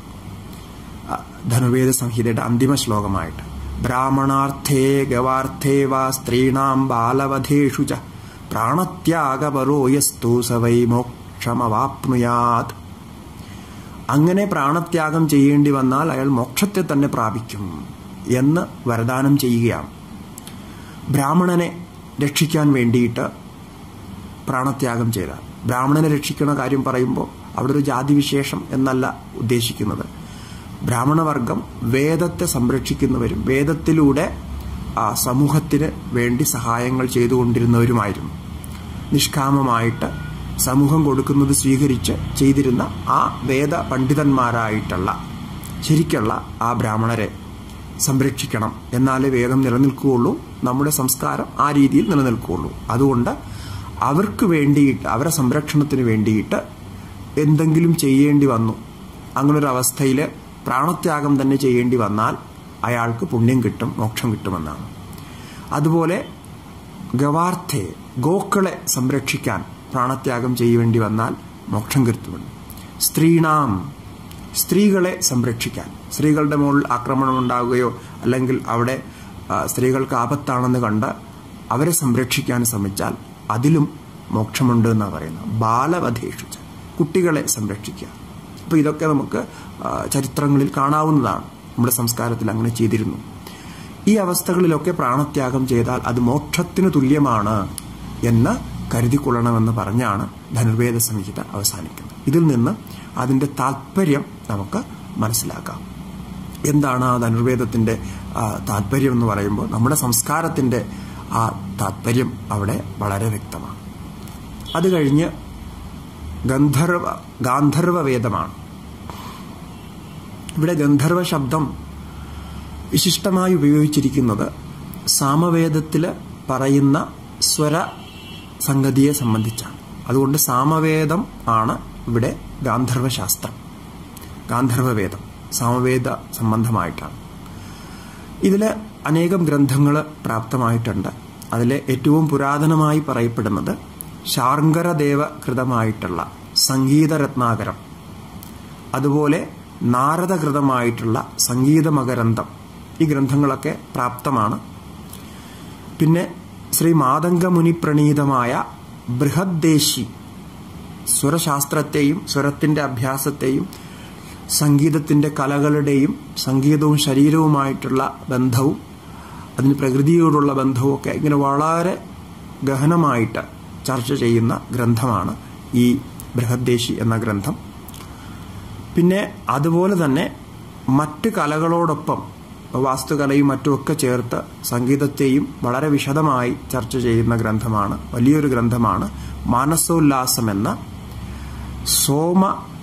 [SPEAKER 1] ധനുർവേദ സംഹിതയുടെ അന്തിമ ശ്ലോകമായിട്ട് ബ്രാഹ്മണാർത്ഥേ ഗവാർത്ഥേ വാ സ്ത്രീണാം ബാലവധേഷു ച പ്രാണത്യാഗപരോ യസ്തു സവൈ മോക്ഷമവാപ്നുയാത് അങ്ങനെ പ്രാണത്യാഗം ചെയ്യേണ്ടി വന്നാൽ അയാൾ മോക്ഷത്തെ തന്നെ പ്രാപിക്കും എന്ന് വരദാനം ചെയ്യുകയാണ് ബ്രാഹ്മണനെ രക്ഷിക്കാൻ വേണ്ടിയിട്ട് പ്രാണത്യാഗം ചെയ്ത ബ്രാഹ്മണനെ രക്ഷിക്കുന്ന കാര്യം പറയുമ്പോൾ അവിടെ ഒരു ജാതിവിശേഷം എന്നല്ല ഉദ്ദേശിക്കുന്നത് ബ്രാഹ്മണവർഗം വേദത്തെ സംരക്ഷിക്കുന്നവരും വേദത്തിലൂടെ ആ, സമൂഹത്തിന് വേണ്ടി സഹായങ്ങൾ ചെയ്തുകൊണ്ടിരുന്നവരുമായിരുന്നു നിഷ്കാമമായിട്ട് സമൂഹം കൊടുക്കുന്നത് സ്വീകരിച്ച് ചെയ്തിരുന്ന ആ വേദ പണ്ഡിതന്മാരായിട്ടുള്ള ശരിക്കുള്ള ആ ബ്രാഹ്മണരെ സംരക്ഷിക്കണം എന്നാലേ വേദം നിലനിൽക്കുകയുള്ളൂ നമ്മുടെ സംസ്കാരം ആ രീതിയിൽ നിലനിൽക്കുകയുള്ളൂ അതുകൊണ്ട് അവർക്ക് വേണ്ടിയിട്ട് അവരെ സംരക്ഷണത്തിന് വേണ്ടിയിട്ട് എന്തെങ്കിലും ചെയ്യേണ്ടി വന്നു അങ്ങനൊരു അവസ്ഥയിൽ പ്രാണത്യാഗം തന്നെ ചെയ്യേണ്ടി വന്നാൽ അയാൾക്ക് പുണ്യം കിട്ടും മോക്ഷം കിട്ടുമെന്നാണ് അതുപോലെ ഗവാർത്ഥയെ ഗോക്കളെ സംരക്ഷിക്കാൻ പ്രാണത്യാഗം ചെയ്യേണ്ടി വന്നാൽ മോക്ഷം കിട്ടുമെന്ന് സ്ത്രീണാം സ്ത്രീകളെ സംരക്ഷിക്കാൻ സ്ത്രീകളുടെ മുകളിൽ ആക്രമണം ഉണ്ടാവുകയോ അല്ലെങ്കിൽ അവിടെ ആ, സ്ത്രീകൾക്ക് ആപത്താണെന്ന് കണ്ട് അവരെ സംരക്ഷിക്കാൻ ശ്രമിച്ചാൽ അതിലും മോക്ഷമുണ്ട് എന്നാണ് പറയുന്നത് ബാലവധേഷിച്ച് കുട്ടികളെ സംരക്ഷിക്കുക അപ്പോൾ ഇതൊക്കെ നമുക്ക് ആ, ചരിത്രങ്ങളിൽ കാണാവുന്നതാണ് നമ്മുടെ സംസ്കാരത്തിൽ അങ്ങനെ ചെയ്തിരുന്നു ഈ അവസ്ഥകളിലൊക്കെ പ്രാണത്യാഗം ചെയ്താൽ അത് മോക്ഷത്തിന് തുല്യമാണ് എന്ന് കരുതിക്കൊള്ളണമെന്ന് പറഞ്ഞാണ് ധനുർവേദ സംഹിത അവസാനിക്കുന്നത് ഇതിൽ നിന്ന് അതിന്റെ താല്പര്യം നമുക്ക് മനസ്സിലാക്കാം എന്താണ് ആ ധനുർവേദത്തിന്റെ ആ, താല്പര്യം എന്ന് പറയുമ്പോൾ നമ്മുടെ സംസ്കാരത്തിന്റെ ആ താല്പര്യം അവിടെ വളരെ വ്യക്തമാണ് അത് കഴിഞ്ഞ് ഗന്ധർവ ഗാന്ധർവ വേദമാണ് ഇവിടെ ഗന്ധർവ ശബ്ദം വിശിഷ്ടമായി ഉപയോഗിച്ചിരിക്കുന്നത് സാമവേദത്തിൽ പറയുന്ന സ്വര സംഗതിയെ സംബന്ധിച്ചാണ് അതുകൊണ്ട് സാമവേദം ആണ് ഇവിടെ ഗാന്ധർവ ശാസ്ത്രം ഗാന്ധർവവേദം സാമവേദ സംബന്ധമായിട്ടാണ് ഇതിൽ അനേകം ഗ്രന്ഥങ്ങൾ പ്രാപ്തമായിട്ടുണ്ട് അതിലെ ഏറ്റവും പുരാതനമായി പറയപ്പെടുന്നത് ശാർങ്കരദേവ കൃതമായിട്ടുള്ള സംഗീതരത്നാകരം അതുപോലെ നാരദകൃതമായിട്ടുള്ള സംഗീതമകരന്തം ഈ ഗ്രന്ഥങ്ങളൊക്കെ പ്രാപ്തമാണ് പിന്നെ ശ്രീ മാതംഗമുനി പ്രണീതമായ ബൃഹദ്ദേശി സ്വരശാസ്ത്രത്തെയും സ്വരത്തിന്റെ അഭ്യാസത്തെയും സംഗീതത്തിന്റെ കലകളുടെയും സംഗീതവും ശരീരവുമായിട്ടുള്ള ബന്ധവും അതിന് പ്രകൃതിയോടുള്ള ബന്ധവും ഒക്കെ ഇങ്ങനെ വളരെ ഗഹനമായിട്ട് ചർച്ച ചെയ്യുന്ന ഗ്രന്ഥമാണ് ഈ ബൃഹദ്ദേശി എന്ന ഗ്രന്ഥം പിന്നെ അതുപോലെ തന്നെ മറ്റ് കലകളോടൊപ്പം വാസ്തുകലയും മറ്റുമൊക്കെ ചേർത്ത് സംഗീതത്തെയും വളരെ വിശദമായി ചർച്ച ചെയ്യുന്ന ഗ്രന്ഥമാണ് വലിയൊരു ഗ്രന്ഥമാണ് മാനസോല്ലാസം എന്ന സോമ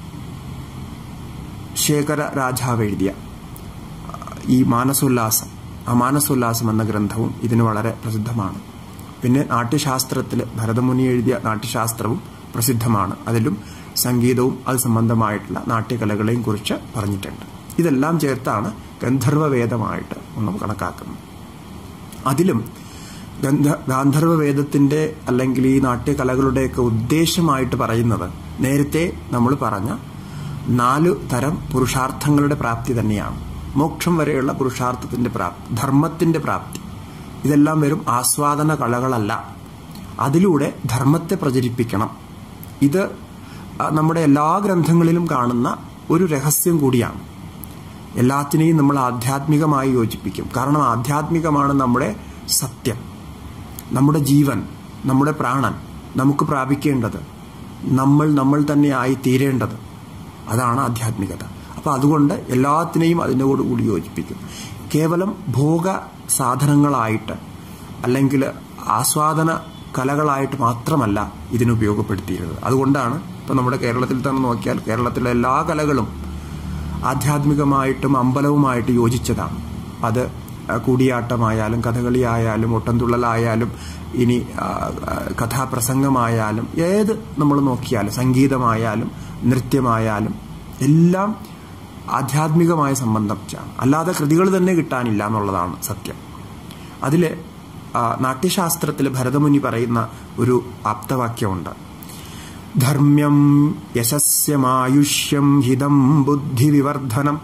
[SPEAKER 1] ശേഖര രാജാവ് എഴുതിയ ഈ മാനസോല്ലാസം ആ മാനസോല്ലാസം എന്ന ഗ്രന്ഥവും ഇതിന് വളരെ പ്രസിദ്ധമാണ് പിന്നെ നാട്യശാസ്ത്രത്തിൽ ഭരതമുനി എഴുതിയ നാട്യശാസ്ത്രവും പ്രസിദ്ധമാണ് അതിലും സംഗീതവും അത് സംബന്ധമായിട്ടുള്ള നാട്യകലകളെയും കുറിച്ച് പറഞ്ഞിട്ടുണ്ട് ഇതെല്ലാം ചേർത്താണ് ഗന്ധർവവേദമായിട്ട് നമ്മൾ കണക്കാക്കുന്നത് അതിലും ഗന്ധ ഗാന്ധർവവേദത്തിന്റെ അല്ലെങ്കിൽ ഈ നാട്യകലകളുടെയൊക്കെ ഉദ്ദേശമായിട്ട് പറയുന്നത് നേരത്തെ നമ്മൾ പറഞ്ഞ നാലു തരം പുരുഷാർത്ഥങ്ങളുടെ പ്രാപ്തി തന്നെയാണ് മോക്ഷം വരെയുള്ള പുരുഷാർത്ഥത്തിന്റെ പ്രാപ്തി ധർമ്മത്തിന്റെ പ്രാപ്തി ഇതെല്ലാം വെറും ആസ്വാദന കലകളല്ല അതിലൂടെ ധർമ്മത്തെ പ്രചരിപ്പിക്കണം ഇത് ആ, നമ്മുടെ എല്ലാ ഗ്രന്ഥങ്ങളിലും കാണുന്ന ഒരു രഹസ്യം കൂടിയാണ് എല്ലാത്തിനെയും നമ്മൾ ആധ്യാത്മികമായി യോജിപ്പിക്കും കാരണം ആധ്യാത്മികമാണ് നമ്മുടെ സത്യം നമ്മുടെ ജീവൻ നമ്മുടെ പ്രാണൻ നമുക്ക് പ്രാപിക്കേണ്ടത് നമ്മൾ നമ്മൾ തന്നെ ആയി തീരേണ്ടത് അതാണ് ആധ്യാത്മികത അപ്പൊ അതുകൊണ്ട് എല്ലാത്തിനെയും അതിനോട് കൂടി യോജിപ്പിക്കും കേവലം ഭോഗ സാധനങ്ങളായിട്ട് അല്ലെങ്കിൽ ആസ്വാദന കലകളായിട്ട് മാത്രമല്ല ഇതിന് ഉപയോഗപ്പെടുത്തിയിരുന്നത് അതുകൊണ്ടാണ് ഇപ്പൊ നമ്മുടെ കേരളത്തിൽ തന്നെ നോക്കിയാൽ കേരളത്തിലെ എല്ലാ കലകളും ആധ്യാത്മികമായിട്ടും അമ്പലവുമായിട്ട് യോജിച്ചതാണ് അത് ആ, കൂടിയാട്ടമായാലും കഥകളിയായാലും ഒട്ടംതുള്ളലായാലും ഇനി ആ, ആ, കഥാപ്രസംഗമായാലും ഏത് നമ്മൾ നോക്കിയാലും സംഗീതമായാലും നൃത്യമായാലും എല്ലാം ആധ്യാത്മികമായ സംബന്ധിച്ചാണ് അല്ലാതെ കൃതികൾ തന്നെ കിട്ടാനില്ല എന്നുള്ളതാണ് സത്യം അതിൽ നാട്യശാസ്ത്രത്തിൽ ഭരതമുനി പറയുന്ന ഒരു ആപ്തവാക്യമുണ്ട് ധർമ്മ്യം യശസ്യമായുഷ്യം ഹിതം ബുദ്ധിവിവർദ്ധനം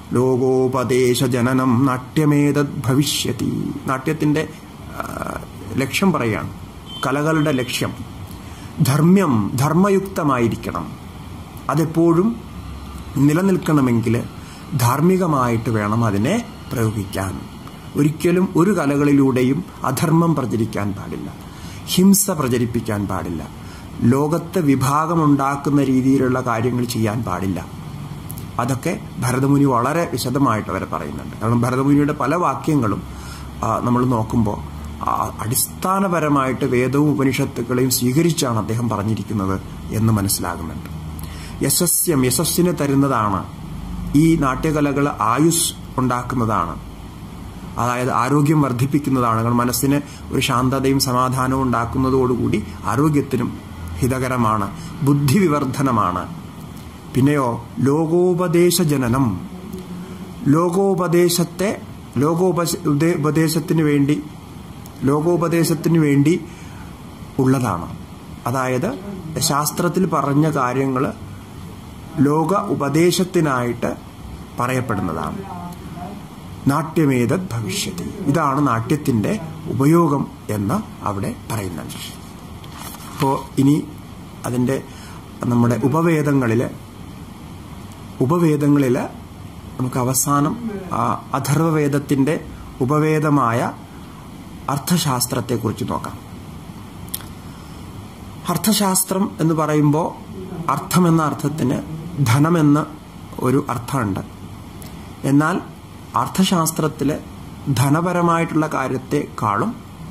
[SPEAKER 1] ലോകോപദേശജനനം നാട്യമേതത് ഭവിഷ്യത്തി നാട്യത്തിന്റെ ആ, ലക്ഷ്യം പറയാണ് കലകളുടെ ലക്ഷ്യം ധർമ്മ്യം ധർമ്മയുക്തമായിരിക്കണം അതെപ്പോഴും നിലനിൽക്കണമെങ്കിൽ ധാർമ്മികമായിട്ട് വേണം അതിനെ പ്രയോഗിക്കാൻ ഒരിക്കലും ഒരു കലകളിലൂടെയും അധർമ്മം പ്രചരിക്കാൻ പാടില്ല ഹിംസ പ്രചരിപ്പിക്കാൻ പാടില്ല ലോകത്തെ വിഭാഗമുണ്ടാക്കുന്ന രീതിയിലുള്ള കാര്യങ്ങൾ ചെയ്യാൻ പാടില്ല അതൊക്കെ ഭരതമുനി വളരെ വിശദമായിട്ട് അവരെ പറയുന്നുണ്ട് കാരണം ഭരതമുനിയുടെ പല വാക്യങ്ങളും നമ്മൾ നോക്കുമ്പോൾ അടിസ്ഥാനപരമായിട്ട് വേദവും ഉപനിഷത്തുക്കളെയും സ്വീകരിച്ചാണ് അദ്ദേഹം പറഞ്ഞിരിക്കുന്നത് എന്ന് മനസ്സിലാകുന്നുണ്ട് യശസ്യം യശസ്സിനെ തരുന്നതാണ് ഈ നാട്യകലകൾ ആയുസ് ഉണ്ടാക്കുന്നതാണ് അതായത് ആരോഗ്യം വർദ്ധിപ്പിക്കുന്നതാണ് കാരണം മനസ്സിന് ഒരു ശാന്തതയും സമാധാനവും ഉണ്ടാക്കുന്നതോടുകൂടി ആരോഗ്യത്തിനും ഹിതകരമാണ് ബുദ്ധി വിവർദ്ധനമാണ് പിന്നെയോ ലോകോപദേശ ജനനം ലോകോപദേശത്തെ ലോകോപ ഉപദേശത്തിന് വേണ്ടി ലോകോപദേശത്തിന് വേണ്ടി ഉള്ളതാണ് അതായത് ശാസ്ത്രത്തിൽ പറഞ്ഞ കാര്യങ്ങൾ ലോക ഉപദേശത്തിനായിട്ട് പറയപ്പെടുന്നതാണ് നാട്യമേതത് ഭവിഷ്യത്തി ഇതാണ് നാട്യത്തിന്റെ ഉപയോഗം എന്ന് അവിടെ പറയുന്നുണ്ട് അപ്പോൾ ഇനി അതിൻ്റെ നമ്മുടെ ഉപവേദങ്ങളിൽ ഉപവേദങ്ങളിൽ നമുക്ക് അവസാനം അഥർവവേദത്തിൻ്റെ ഉപവേദമായ അർത്ഥശാസ്ത്രത്തെക്കുറിച്ച് നോക്കാം അർത്ഥശാസ്ത്രം എന്ന് പറയുമ്പോൾ അർത്ഥം എന്ന അർത്ഥത്തിന് ധനമെന്ന് ഒരു അർത്ഥമുണ്ട് എന്നാൽ അർത്ഥശാസ്ത്രത്തിലെ ധനപരമായിട്ടുള്ള കാര്യത്തെക്കാളും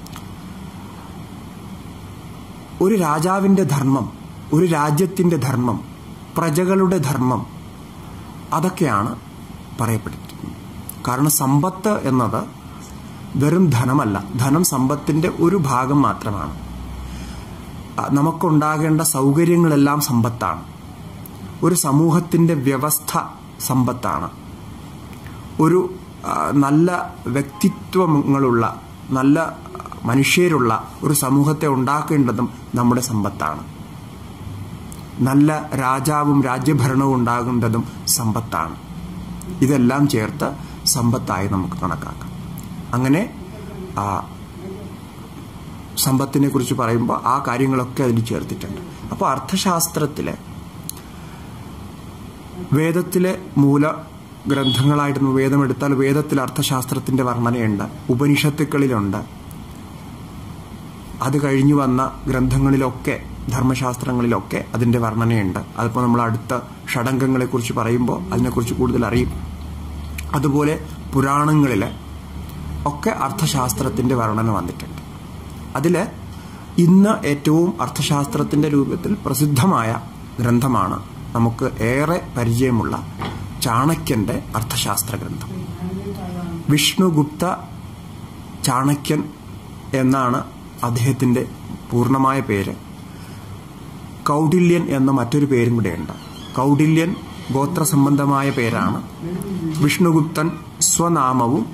[SPEAKER 1] ഒരു രാജാവിൻ്റെ ധർമ്മം ഒരു രാജ്യത്തിൻ്റെ ധർമ്മം പ്രജകളുടെ ധർമ്മം അതൊക്കെയാണ് പറയപ്പെട്ടിരിക്കുന്നത് കാരണം സമ്പത്ത് എന്നത് വെറും ധനമല്ല ധനം സമ്പത്തിന്റെ ഒരു ഭാഗം മാത്രമാണ് നമുക്കുണ്ടാകേണ്ട സൗകര്യങ്ങളെല്ലാം സമ്പത്താണ് ഒരു സമൂഹത്തിന്റെ വ്യവസ്ഥ സമ്പത്താണ് ഒരു നല്ല വ്യക്തിത്വങ്ങളുള്ള നല്ല മനുഷ്യരുള്ള ഒരു സമൂഹത്തെ ഉണ്ടാക്കേണ്ടതും നമ്മുടെ സമ്പത്താണ് നല്ല രാജാവും രാജ്യഭരണവും ഉണ്ടാകേണ്ടതും സമ്പത്താണ് ഇതെല്ലാം ചേർത്ത് സമ്പത്തായി നമുക്ക് കണക്കാക്കാം അങ്ങനെ സമ്പത്തിനെ കുറിച്ച് പറയുമ്പോൾ ആ കാര്യങ്ങളൊക്കെ അതിൽ ചേർത്തിട്ടുണ്ട് അപ്പോൾ അർത്ഥശാസ്ത്രത്തിലെ വേദത്തിലെ മൂല ഗ്രന്ഥങ്ങളായിട്ട് വേദമെടുത്താൽ വേദത്തിൽ അർത്ഥശാസ്ത്രത്തിന്റെ വർണ്ണനയുണ്ട് ഉപനിഷത്തുക്കളിലുണ്ട് അത് കഴിഞ്ഞു വന്ന ഗ്രന്ഥങ്ങളിലൊക്കെ ധർമ്മശാസ്ത്രങ്ങളിലൊക്കെ അതിന്റെ വർണ്ണനയുണ്ട് അതിപ്പോൾ നമ്മൾ അടുത്ത ഷഡംഗങ്ങളെ കുറിച്ച് പറയുമ്പോൾ അതിനെക്കുറിച്ച് കൂടുതൽ അറിയും അതുപോലെ പുരാണങ്ങളിൽ ഒക്കെ അർത്ഥശാസ്ത്രത്തിന്റെ വർണ്ണന വന്നിട്ടുണ്ട് അതിൽ ഇന്ന് ഏറ്റവും അർത്ഥശാസ്ത്രത്തിന്റെ രൂപത്തിൽ പ്രസിദ്ധമായ ഗ്രന്ഥമാണ് നമുക്ക് ഏറെ പരിചയമുള്ള ചാണക്യന്റെ അർത്ഥശാസ്ത്ര ഗ്രന്ഥം വിഷ്ണുഗുപ്ത ചാണക്യൻ എന്നാണ് അദ്ദേഹത്തിന്റെ പൂർണ്ണമായ പേര് കൗടില്യൻ എന്ന മറ്റൊരു പേരും കൂടെയുണ്ട് കൗടില്യൻ ഗോത്ര സംബന്ധമായ പേരാണ് വിഷ്ണുഗുപ്തൻ സ്വനാമവും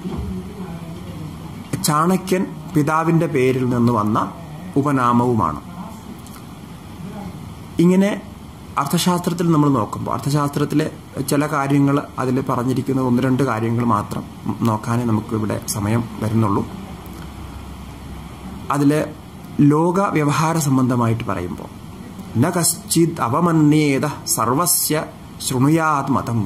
[SPEAKER 1] ചാണക്യൻ പിതാവിന്റെ പേരിൽ നിന്ന് വന്ന ഉപനാമവുമാണ് ഇങ്ങനെ അർത്ഥശാസ്ത്രത്തിൽ നമ്മൾ നോക്കുമ്പോൾ അർത്ഥശാസ്ത്രത്തിലെ ചില കാര്യങ്ങൾ അതിൽ പറഞ്ഞിരിക്കുന്ന ഒന്ന് രണ്ട് കാര്യങ്ങൾ മാത്രം നോക്കാനേ നമുക്ക് ഇവിടെ സമയം വരുന്നുള്ളൂ അതിൽ ലോക വ്യവഹാര സംബന്ധമായിട്ട് പറയുമ്പോൾ ന കശ്ചിത് അവമന്യേത സർവസ്യ ശൃണുയാത് മതം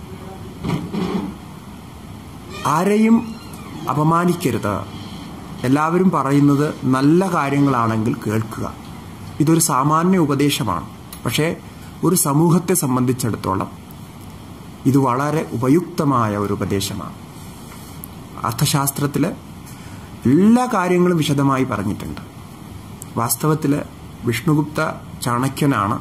[SPEAKER 1] ആരെയും അപമാനിക്കരുത് എല്ലാവരും പറയുന്നത് നല്ല കാര്യങ്ങളാണെങ്കിൽ കേൾക്കുക ഇതൊരു സാമാന്യ ഉപദേശമാണ് പക്ഷേ ഒരു സമൂഹത്തെ സംബന്ധിച്ചിടത്തോളം ഇത് വളരെ ഉപയുക്തമായ ഒരു ഉപദേശമാണ് അർത്ഥശാസ്ത്രത്തിൽ എല്ലാ കാര്യങ്ങളും വിശദമായി പറഞ്ഞിട്ടുണ്ട് വാസ്തവത്തിൽ വിഷ്ണുഗുപ്ത ചാണക്യനാണ്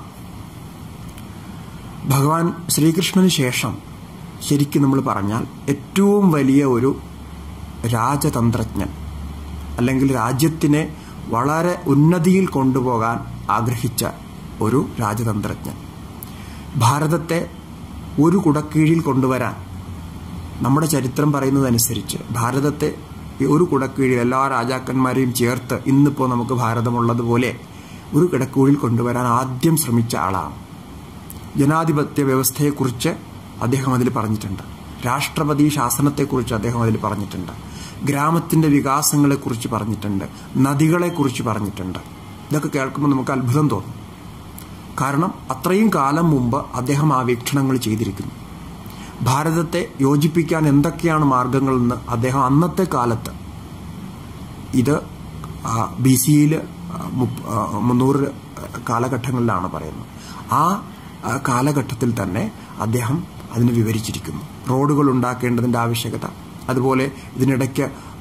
[SPEAKER 1] ഭഗവാൻ ശ്രീകൃഷ്ണന് ശേഷം ശരിക്കും നമ്മൾ പറഞ്ഞാൽ ഏറ്റവും വലിയ ഒരു രാജതന്ത്രജ്ഞൻ അല്ലെങ്കിൽ രാജ്യത്തിനെ വളരെ ഉന്നതിയിൽ കൊണ്ടുപോകാൻ ആഗ്രഹിച്ച ഒരു രാജതന്ത്രജ്ഞൻ ഭാരതത്തെ ഒരു കുടക്കീഴിൽ കൊണ്ടുവരാൻ നമ്മുടെ ചരിത്രം പറയുന്നതനുസരിച്ച് ഭാരതത്തെ ഒരു കുടക്കീഴിൽ എല്ലാ രാജാക്കന്മാരെയും ചേർത്ത് ഇന്നിപ്പോൾ നമുക്ക് ഭാരതമുള്ളതുപോലെ ഒരു കിടക്കീഴിൽ കൊണ്ടുവരാൻ ആദ്യം ശ്രമിച്ച ആളാണ് ജനാധിപത്യ വ്യവസ്ഥയെക്കുറിച്ച് അദ്ദേഹം അതിൽ പറഞ്ഞിട്ടുണ്ട് രാഷ്ട്രപതി ശാസനത്തെക്കുറിച്ച് അദ്ദേഹം അതിൽ പറഞ്ഞിട്ടുണ്ട് ഗ്രാമത്തിന്റെ വികാസങ്ങളെക്കുറിച്ച് പറഞ്ഞിട്ടുണ്ട് നദികളെക്കുറിച്ച് പറഞ്ഞിട്ടുണ്ട് ഇതൊക്കെ കേൾക്കുമ്പോൾ നമുക്ക് അത്ഭുതം തോന്നും കാരണം അത്രയും കാലം മുമ്പ് അദ്ദേഹം ആ വീക്ഷണങ്ങൾ ചെയ്തിരിക്കുന്നു ഭാരതത്തെ യോജിപ്പിക്കാൻ എന്തൊക്കെയാണ് മാർഗങ്ങളെന്ന് അദ്ദേഹം അന്നത്തെ കാലത്ത് ഇത് ബി സിയിൽ മുന്നൂറ് കാലഘട്ടങ്ങളിലാണ് പറയുന്നത് ആ കാലഘട്ടത്തിൽ തന്നെ അദ്ദേഹം അതിന് വിവരിച്ചിരിക്കുന്നു റോഡുകൾ ഉണ്ടാക്കേണ്ടതിൻ്റെ ആവശ്യകത അതുപോലെ ഇതിനിടയ്ക്ക്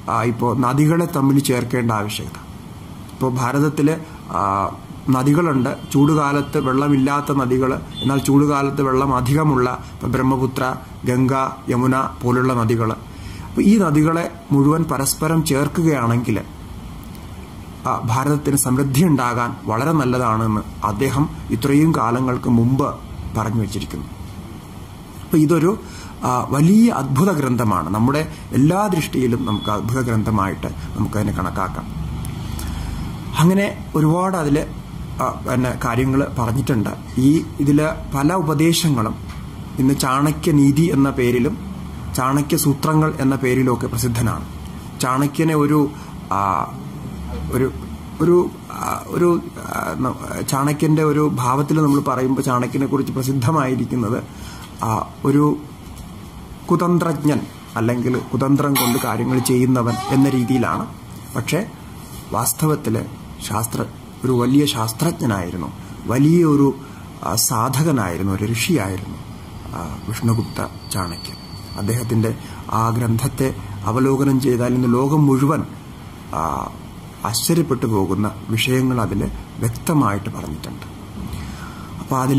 [SPEAKER 1] ഇപ്പോൾ നദികളെ തമ്മിൽ ചേർക്കേണ്ട ആവശ്യകത ഇപ്പോൾ ഭാരതത്തിൽ നദികളുണ്ട് ചൂടുകാലത്ത് വെള്ളമില്ലാത്ത നദികൾ എന്നാൽ ചൂടുകാലത്ത് വെള്ളം അധികമുള്ള ഇപ്പം ബ്രഹ്മപുത്ര ഗംഗ യമുന പോലുള്ള നദികൾ അപ്പോൾ ഈ നദികളെ മുഴുവൻ പരസ്പരം ചേർക്കുകയാണെങ്കിൽ ഭാരതത്തിന് സമൃദ്ധി ഉണ്ടാകാൻ വളരെ നല്ലതാണെന്ന് അദ്ദേഹം ഇത്രയും കാലങ്ങൾക്ക് മുമ്പ് പറഞ്ഞു വച്ചിരിക്കുന്നു അപ്പോൾ ഇതൊരു വലിയ അത്ഭുത ഗ്രന്ഥമാണ് നമ്മുടെ എല്ലാ ദൃഷ്ടിയിലും നമുക്ക് അത്ഭുത ഗ്രന്ഥമായിട്ട് നമുക്കതിനെ കണക്കാക്കാം അങ്ങനെ ഒരുപാട് അതിൽ പിന്നെ കാര്യങ്ങൾ പറഞ്ഞിട്ടുണ്ട് ഈ ഇതിൽ പല ഉപദേശങ്ങളും ഇന്ന് ചാണക്യ നീതി എന്ന പേരിലും ചാണക്യ സൂത്രങ്ങൾ എന്ന പേരിലും ഒക്കെ പ്രസിദ്ധനാണ് ചാണക്യനെ ഒരു ഒരു ഒരു ഒരു ചാണക്യന്റെ ഒരു ഭാവത്തിൽ നമ്മൾ പറയുമ്പോൾ ചാണക്യനെ കുറിച്ച് പ്രസിദ്ധമായിരിക്കുന്നത് ഒരു കുതന്ത്രജ്ഞൻ അല്ലെങ്കിൽ കുതന്ത്രം കൊണ്ട് കാര്യങ്ങൾ ചെയ്യുന്നവൻ എന്ന രീതിയിലാണ് പക്ഷേ വാസ്തവത്തിൽ ശാസ്ത്ര ഒരു വലിയ ശാസ്ത്രജ്ഞനായിരുന്നു വലിയൊരു സാധകനായിരുന്നു ഒരു ഋഷിയായിരുന്നു വിഷ്ണുഗുപ്ത ചാണക്യൻ അദ്ദേഹത്തിൻ്റെ ആ ഗ്രന്ഥത്തെ അവലോകനം ചെയ്താൽ ഇന്ന് ലോകം മുഴുവൻ ആശ്ചര്യപ്പെട്ടു പോകുന്ന വിഷയങ്ങൾ അതിൽ വ്യക്തമായിട്ട് പറഞ്ഞിട്ടുണ്ട് അപ്പോൾ അതിൽ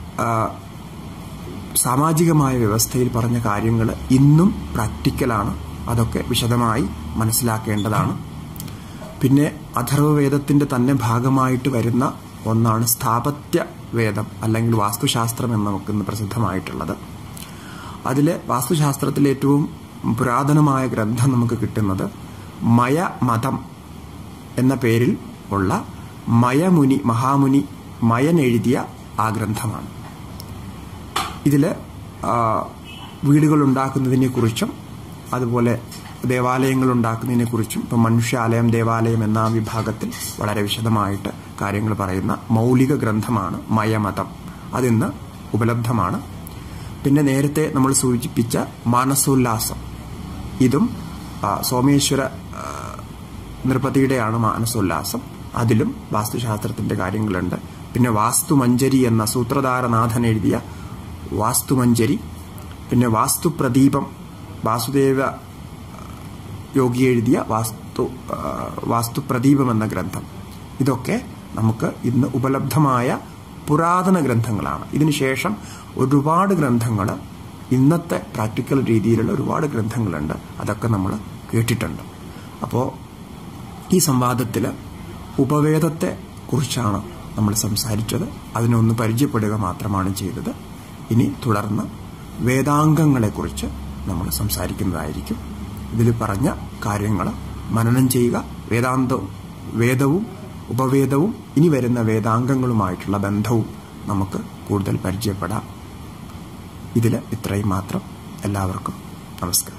[SPEAKER 1] സാമാജികമായ വ്യവസ്ഥയിൽ പറഞ്ഞ കാര്യങ്ങൾ ഇന്നും പ്രാക്ടിക്കലാണ് അതൊക്കെ വിശദമായി മനസ്സിലാക്കേണ്ടതാണ് പിന്നെ അഥർവവേദത്തിന്റെ തന്നെ ഭാഗമായിട്ട് വരുന്ന ഒന്നാണ് സ്ഥാപത്യ വേദം അല്ലെങ്കിൽ വാസ്തുശാസ്ത്രം എന്ന് നമുക്കിന്ന് പ്രസിദ്ധമായിട്ടുള്ളത് അതിൽ വാസ്തുശാസ്ത്രത്തിൽ ഏറ്റവും പുരാതനമായ ഗ്രന്ഥം നമുക്ക് കിട്ടുന്നത് മയ മതം എന്ന പേരിൽ ഉള്ള മയമുനി മഹാമുനി മയൻ എഴുതിയ ആ ഗ്രന്ഥമാണ് ഇതിൽ വീടുകൾ ഉണ്ടാക്കുന്നതിനെ കുറിച്ചും അതുപോലെ ദേവാലയങ്ങൾ ഉണ്ടാക്കുന്നതിനെ കുറിച്ചും ഇപ്പം മനുഷ്യാലയം ദേവാലയം എന്ന വിഭാഗത്തിൽ വളരെ വിശദമായിട്ട് കാര്യങ്ങൾ പറയുന്ന മൗലിക ഗ്രന്ഥമാണ് മയമതം അതിന്ന് ഉപലബ്ധമാണ് പിന്നെ നേരത്തെ നമ്മൾ സൂചിപ്പിച്ച മാനസോല്ലാസം ഇതും സോമേശ്വര നൃപതിയുടെയാണ് മാനസോല്ലാസം അതിലും വാസ്തുശാസ്ത്രത്തിന്റെ കാര്യങ്ങളുണ്ട് പിന്നെ വാസ്തുമഞ്ജരി എന്ന സൂത്രധാരനാഥൻ എഴുതിയ വാസ്തുമഞ്ജരി പിന്നെ വാസ്തുപ്രദീപം വാസുദേവ യോഗി എഴുതിയ വാസ്തു വാസ്തുപ്രദീപം എന്ന ഗ്രന്ഥം ഇതൊക്കെ നമുക്ക് ഇന്ന് ഉപലബ്ധമായ പുരാതന ഗ്രന്ഥങ്ങളാണ് ഇതിനുശേഷം ഒരുപാട് ഗ്രന്ഥങ്ങൾ ഇന്നത്തെ പ്രാക്ടിക്കൽ രീതിയിലുള്ള ഒരുപാട് ഗ്രന്ഥങ്ങളുണ്ട് അതൊക്കെ നമ്മൾ കേട്ടിട്ടുണ്ട് അപ്പോൾ ഈ സംവാദത്തിൽ ഉപവേദത്തെ കുറിച്ചാണ് നമ്മൾ സംസാരിച്ചത് അതിനൊന്ന് പരിചയപ്പെടുക മാത്രമാണ് ചെയ്തത് ഇനി തുടർന്ന് വേദാംഗങ്ങളെക്കുറിച്ച് നമ്മൾ സംസാരിക്കുന്നതായിരിക്കും ഇതിൽ പറഞ്ഞ കാര്യങ്ങൾ മനനം ചെയ്യുക വേദാന്തവും വേദവും ഉപവേദവും ഇനി വരുന്ന വേദാംഗങ്ങളുമായിട്ടുള്ള ബന്ധവും നമുക്ക് കൂടുതൽ പരിചയപ്പെടാം ഇതിൽ ഇത്രയും മാത്രം എല്ലാവർക്കും നമസ്കാരം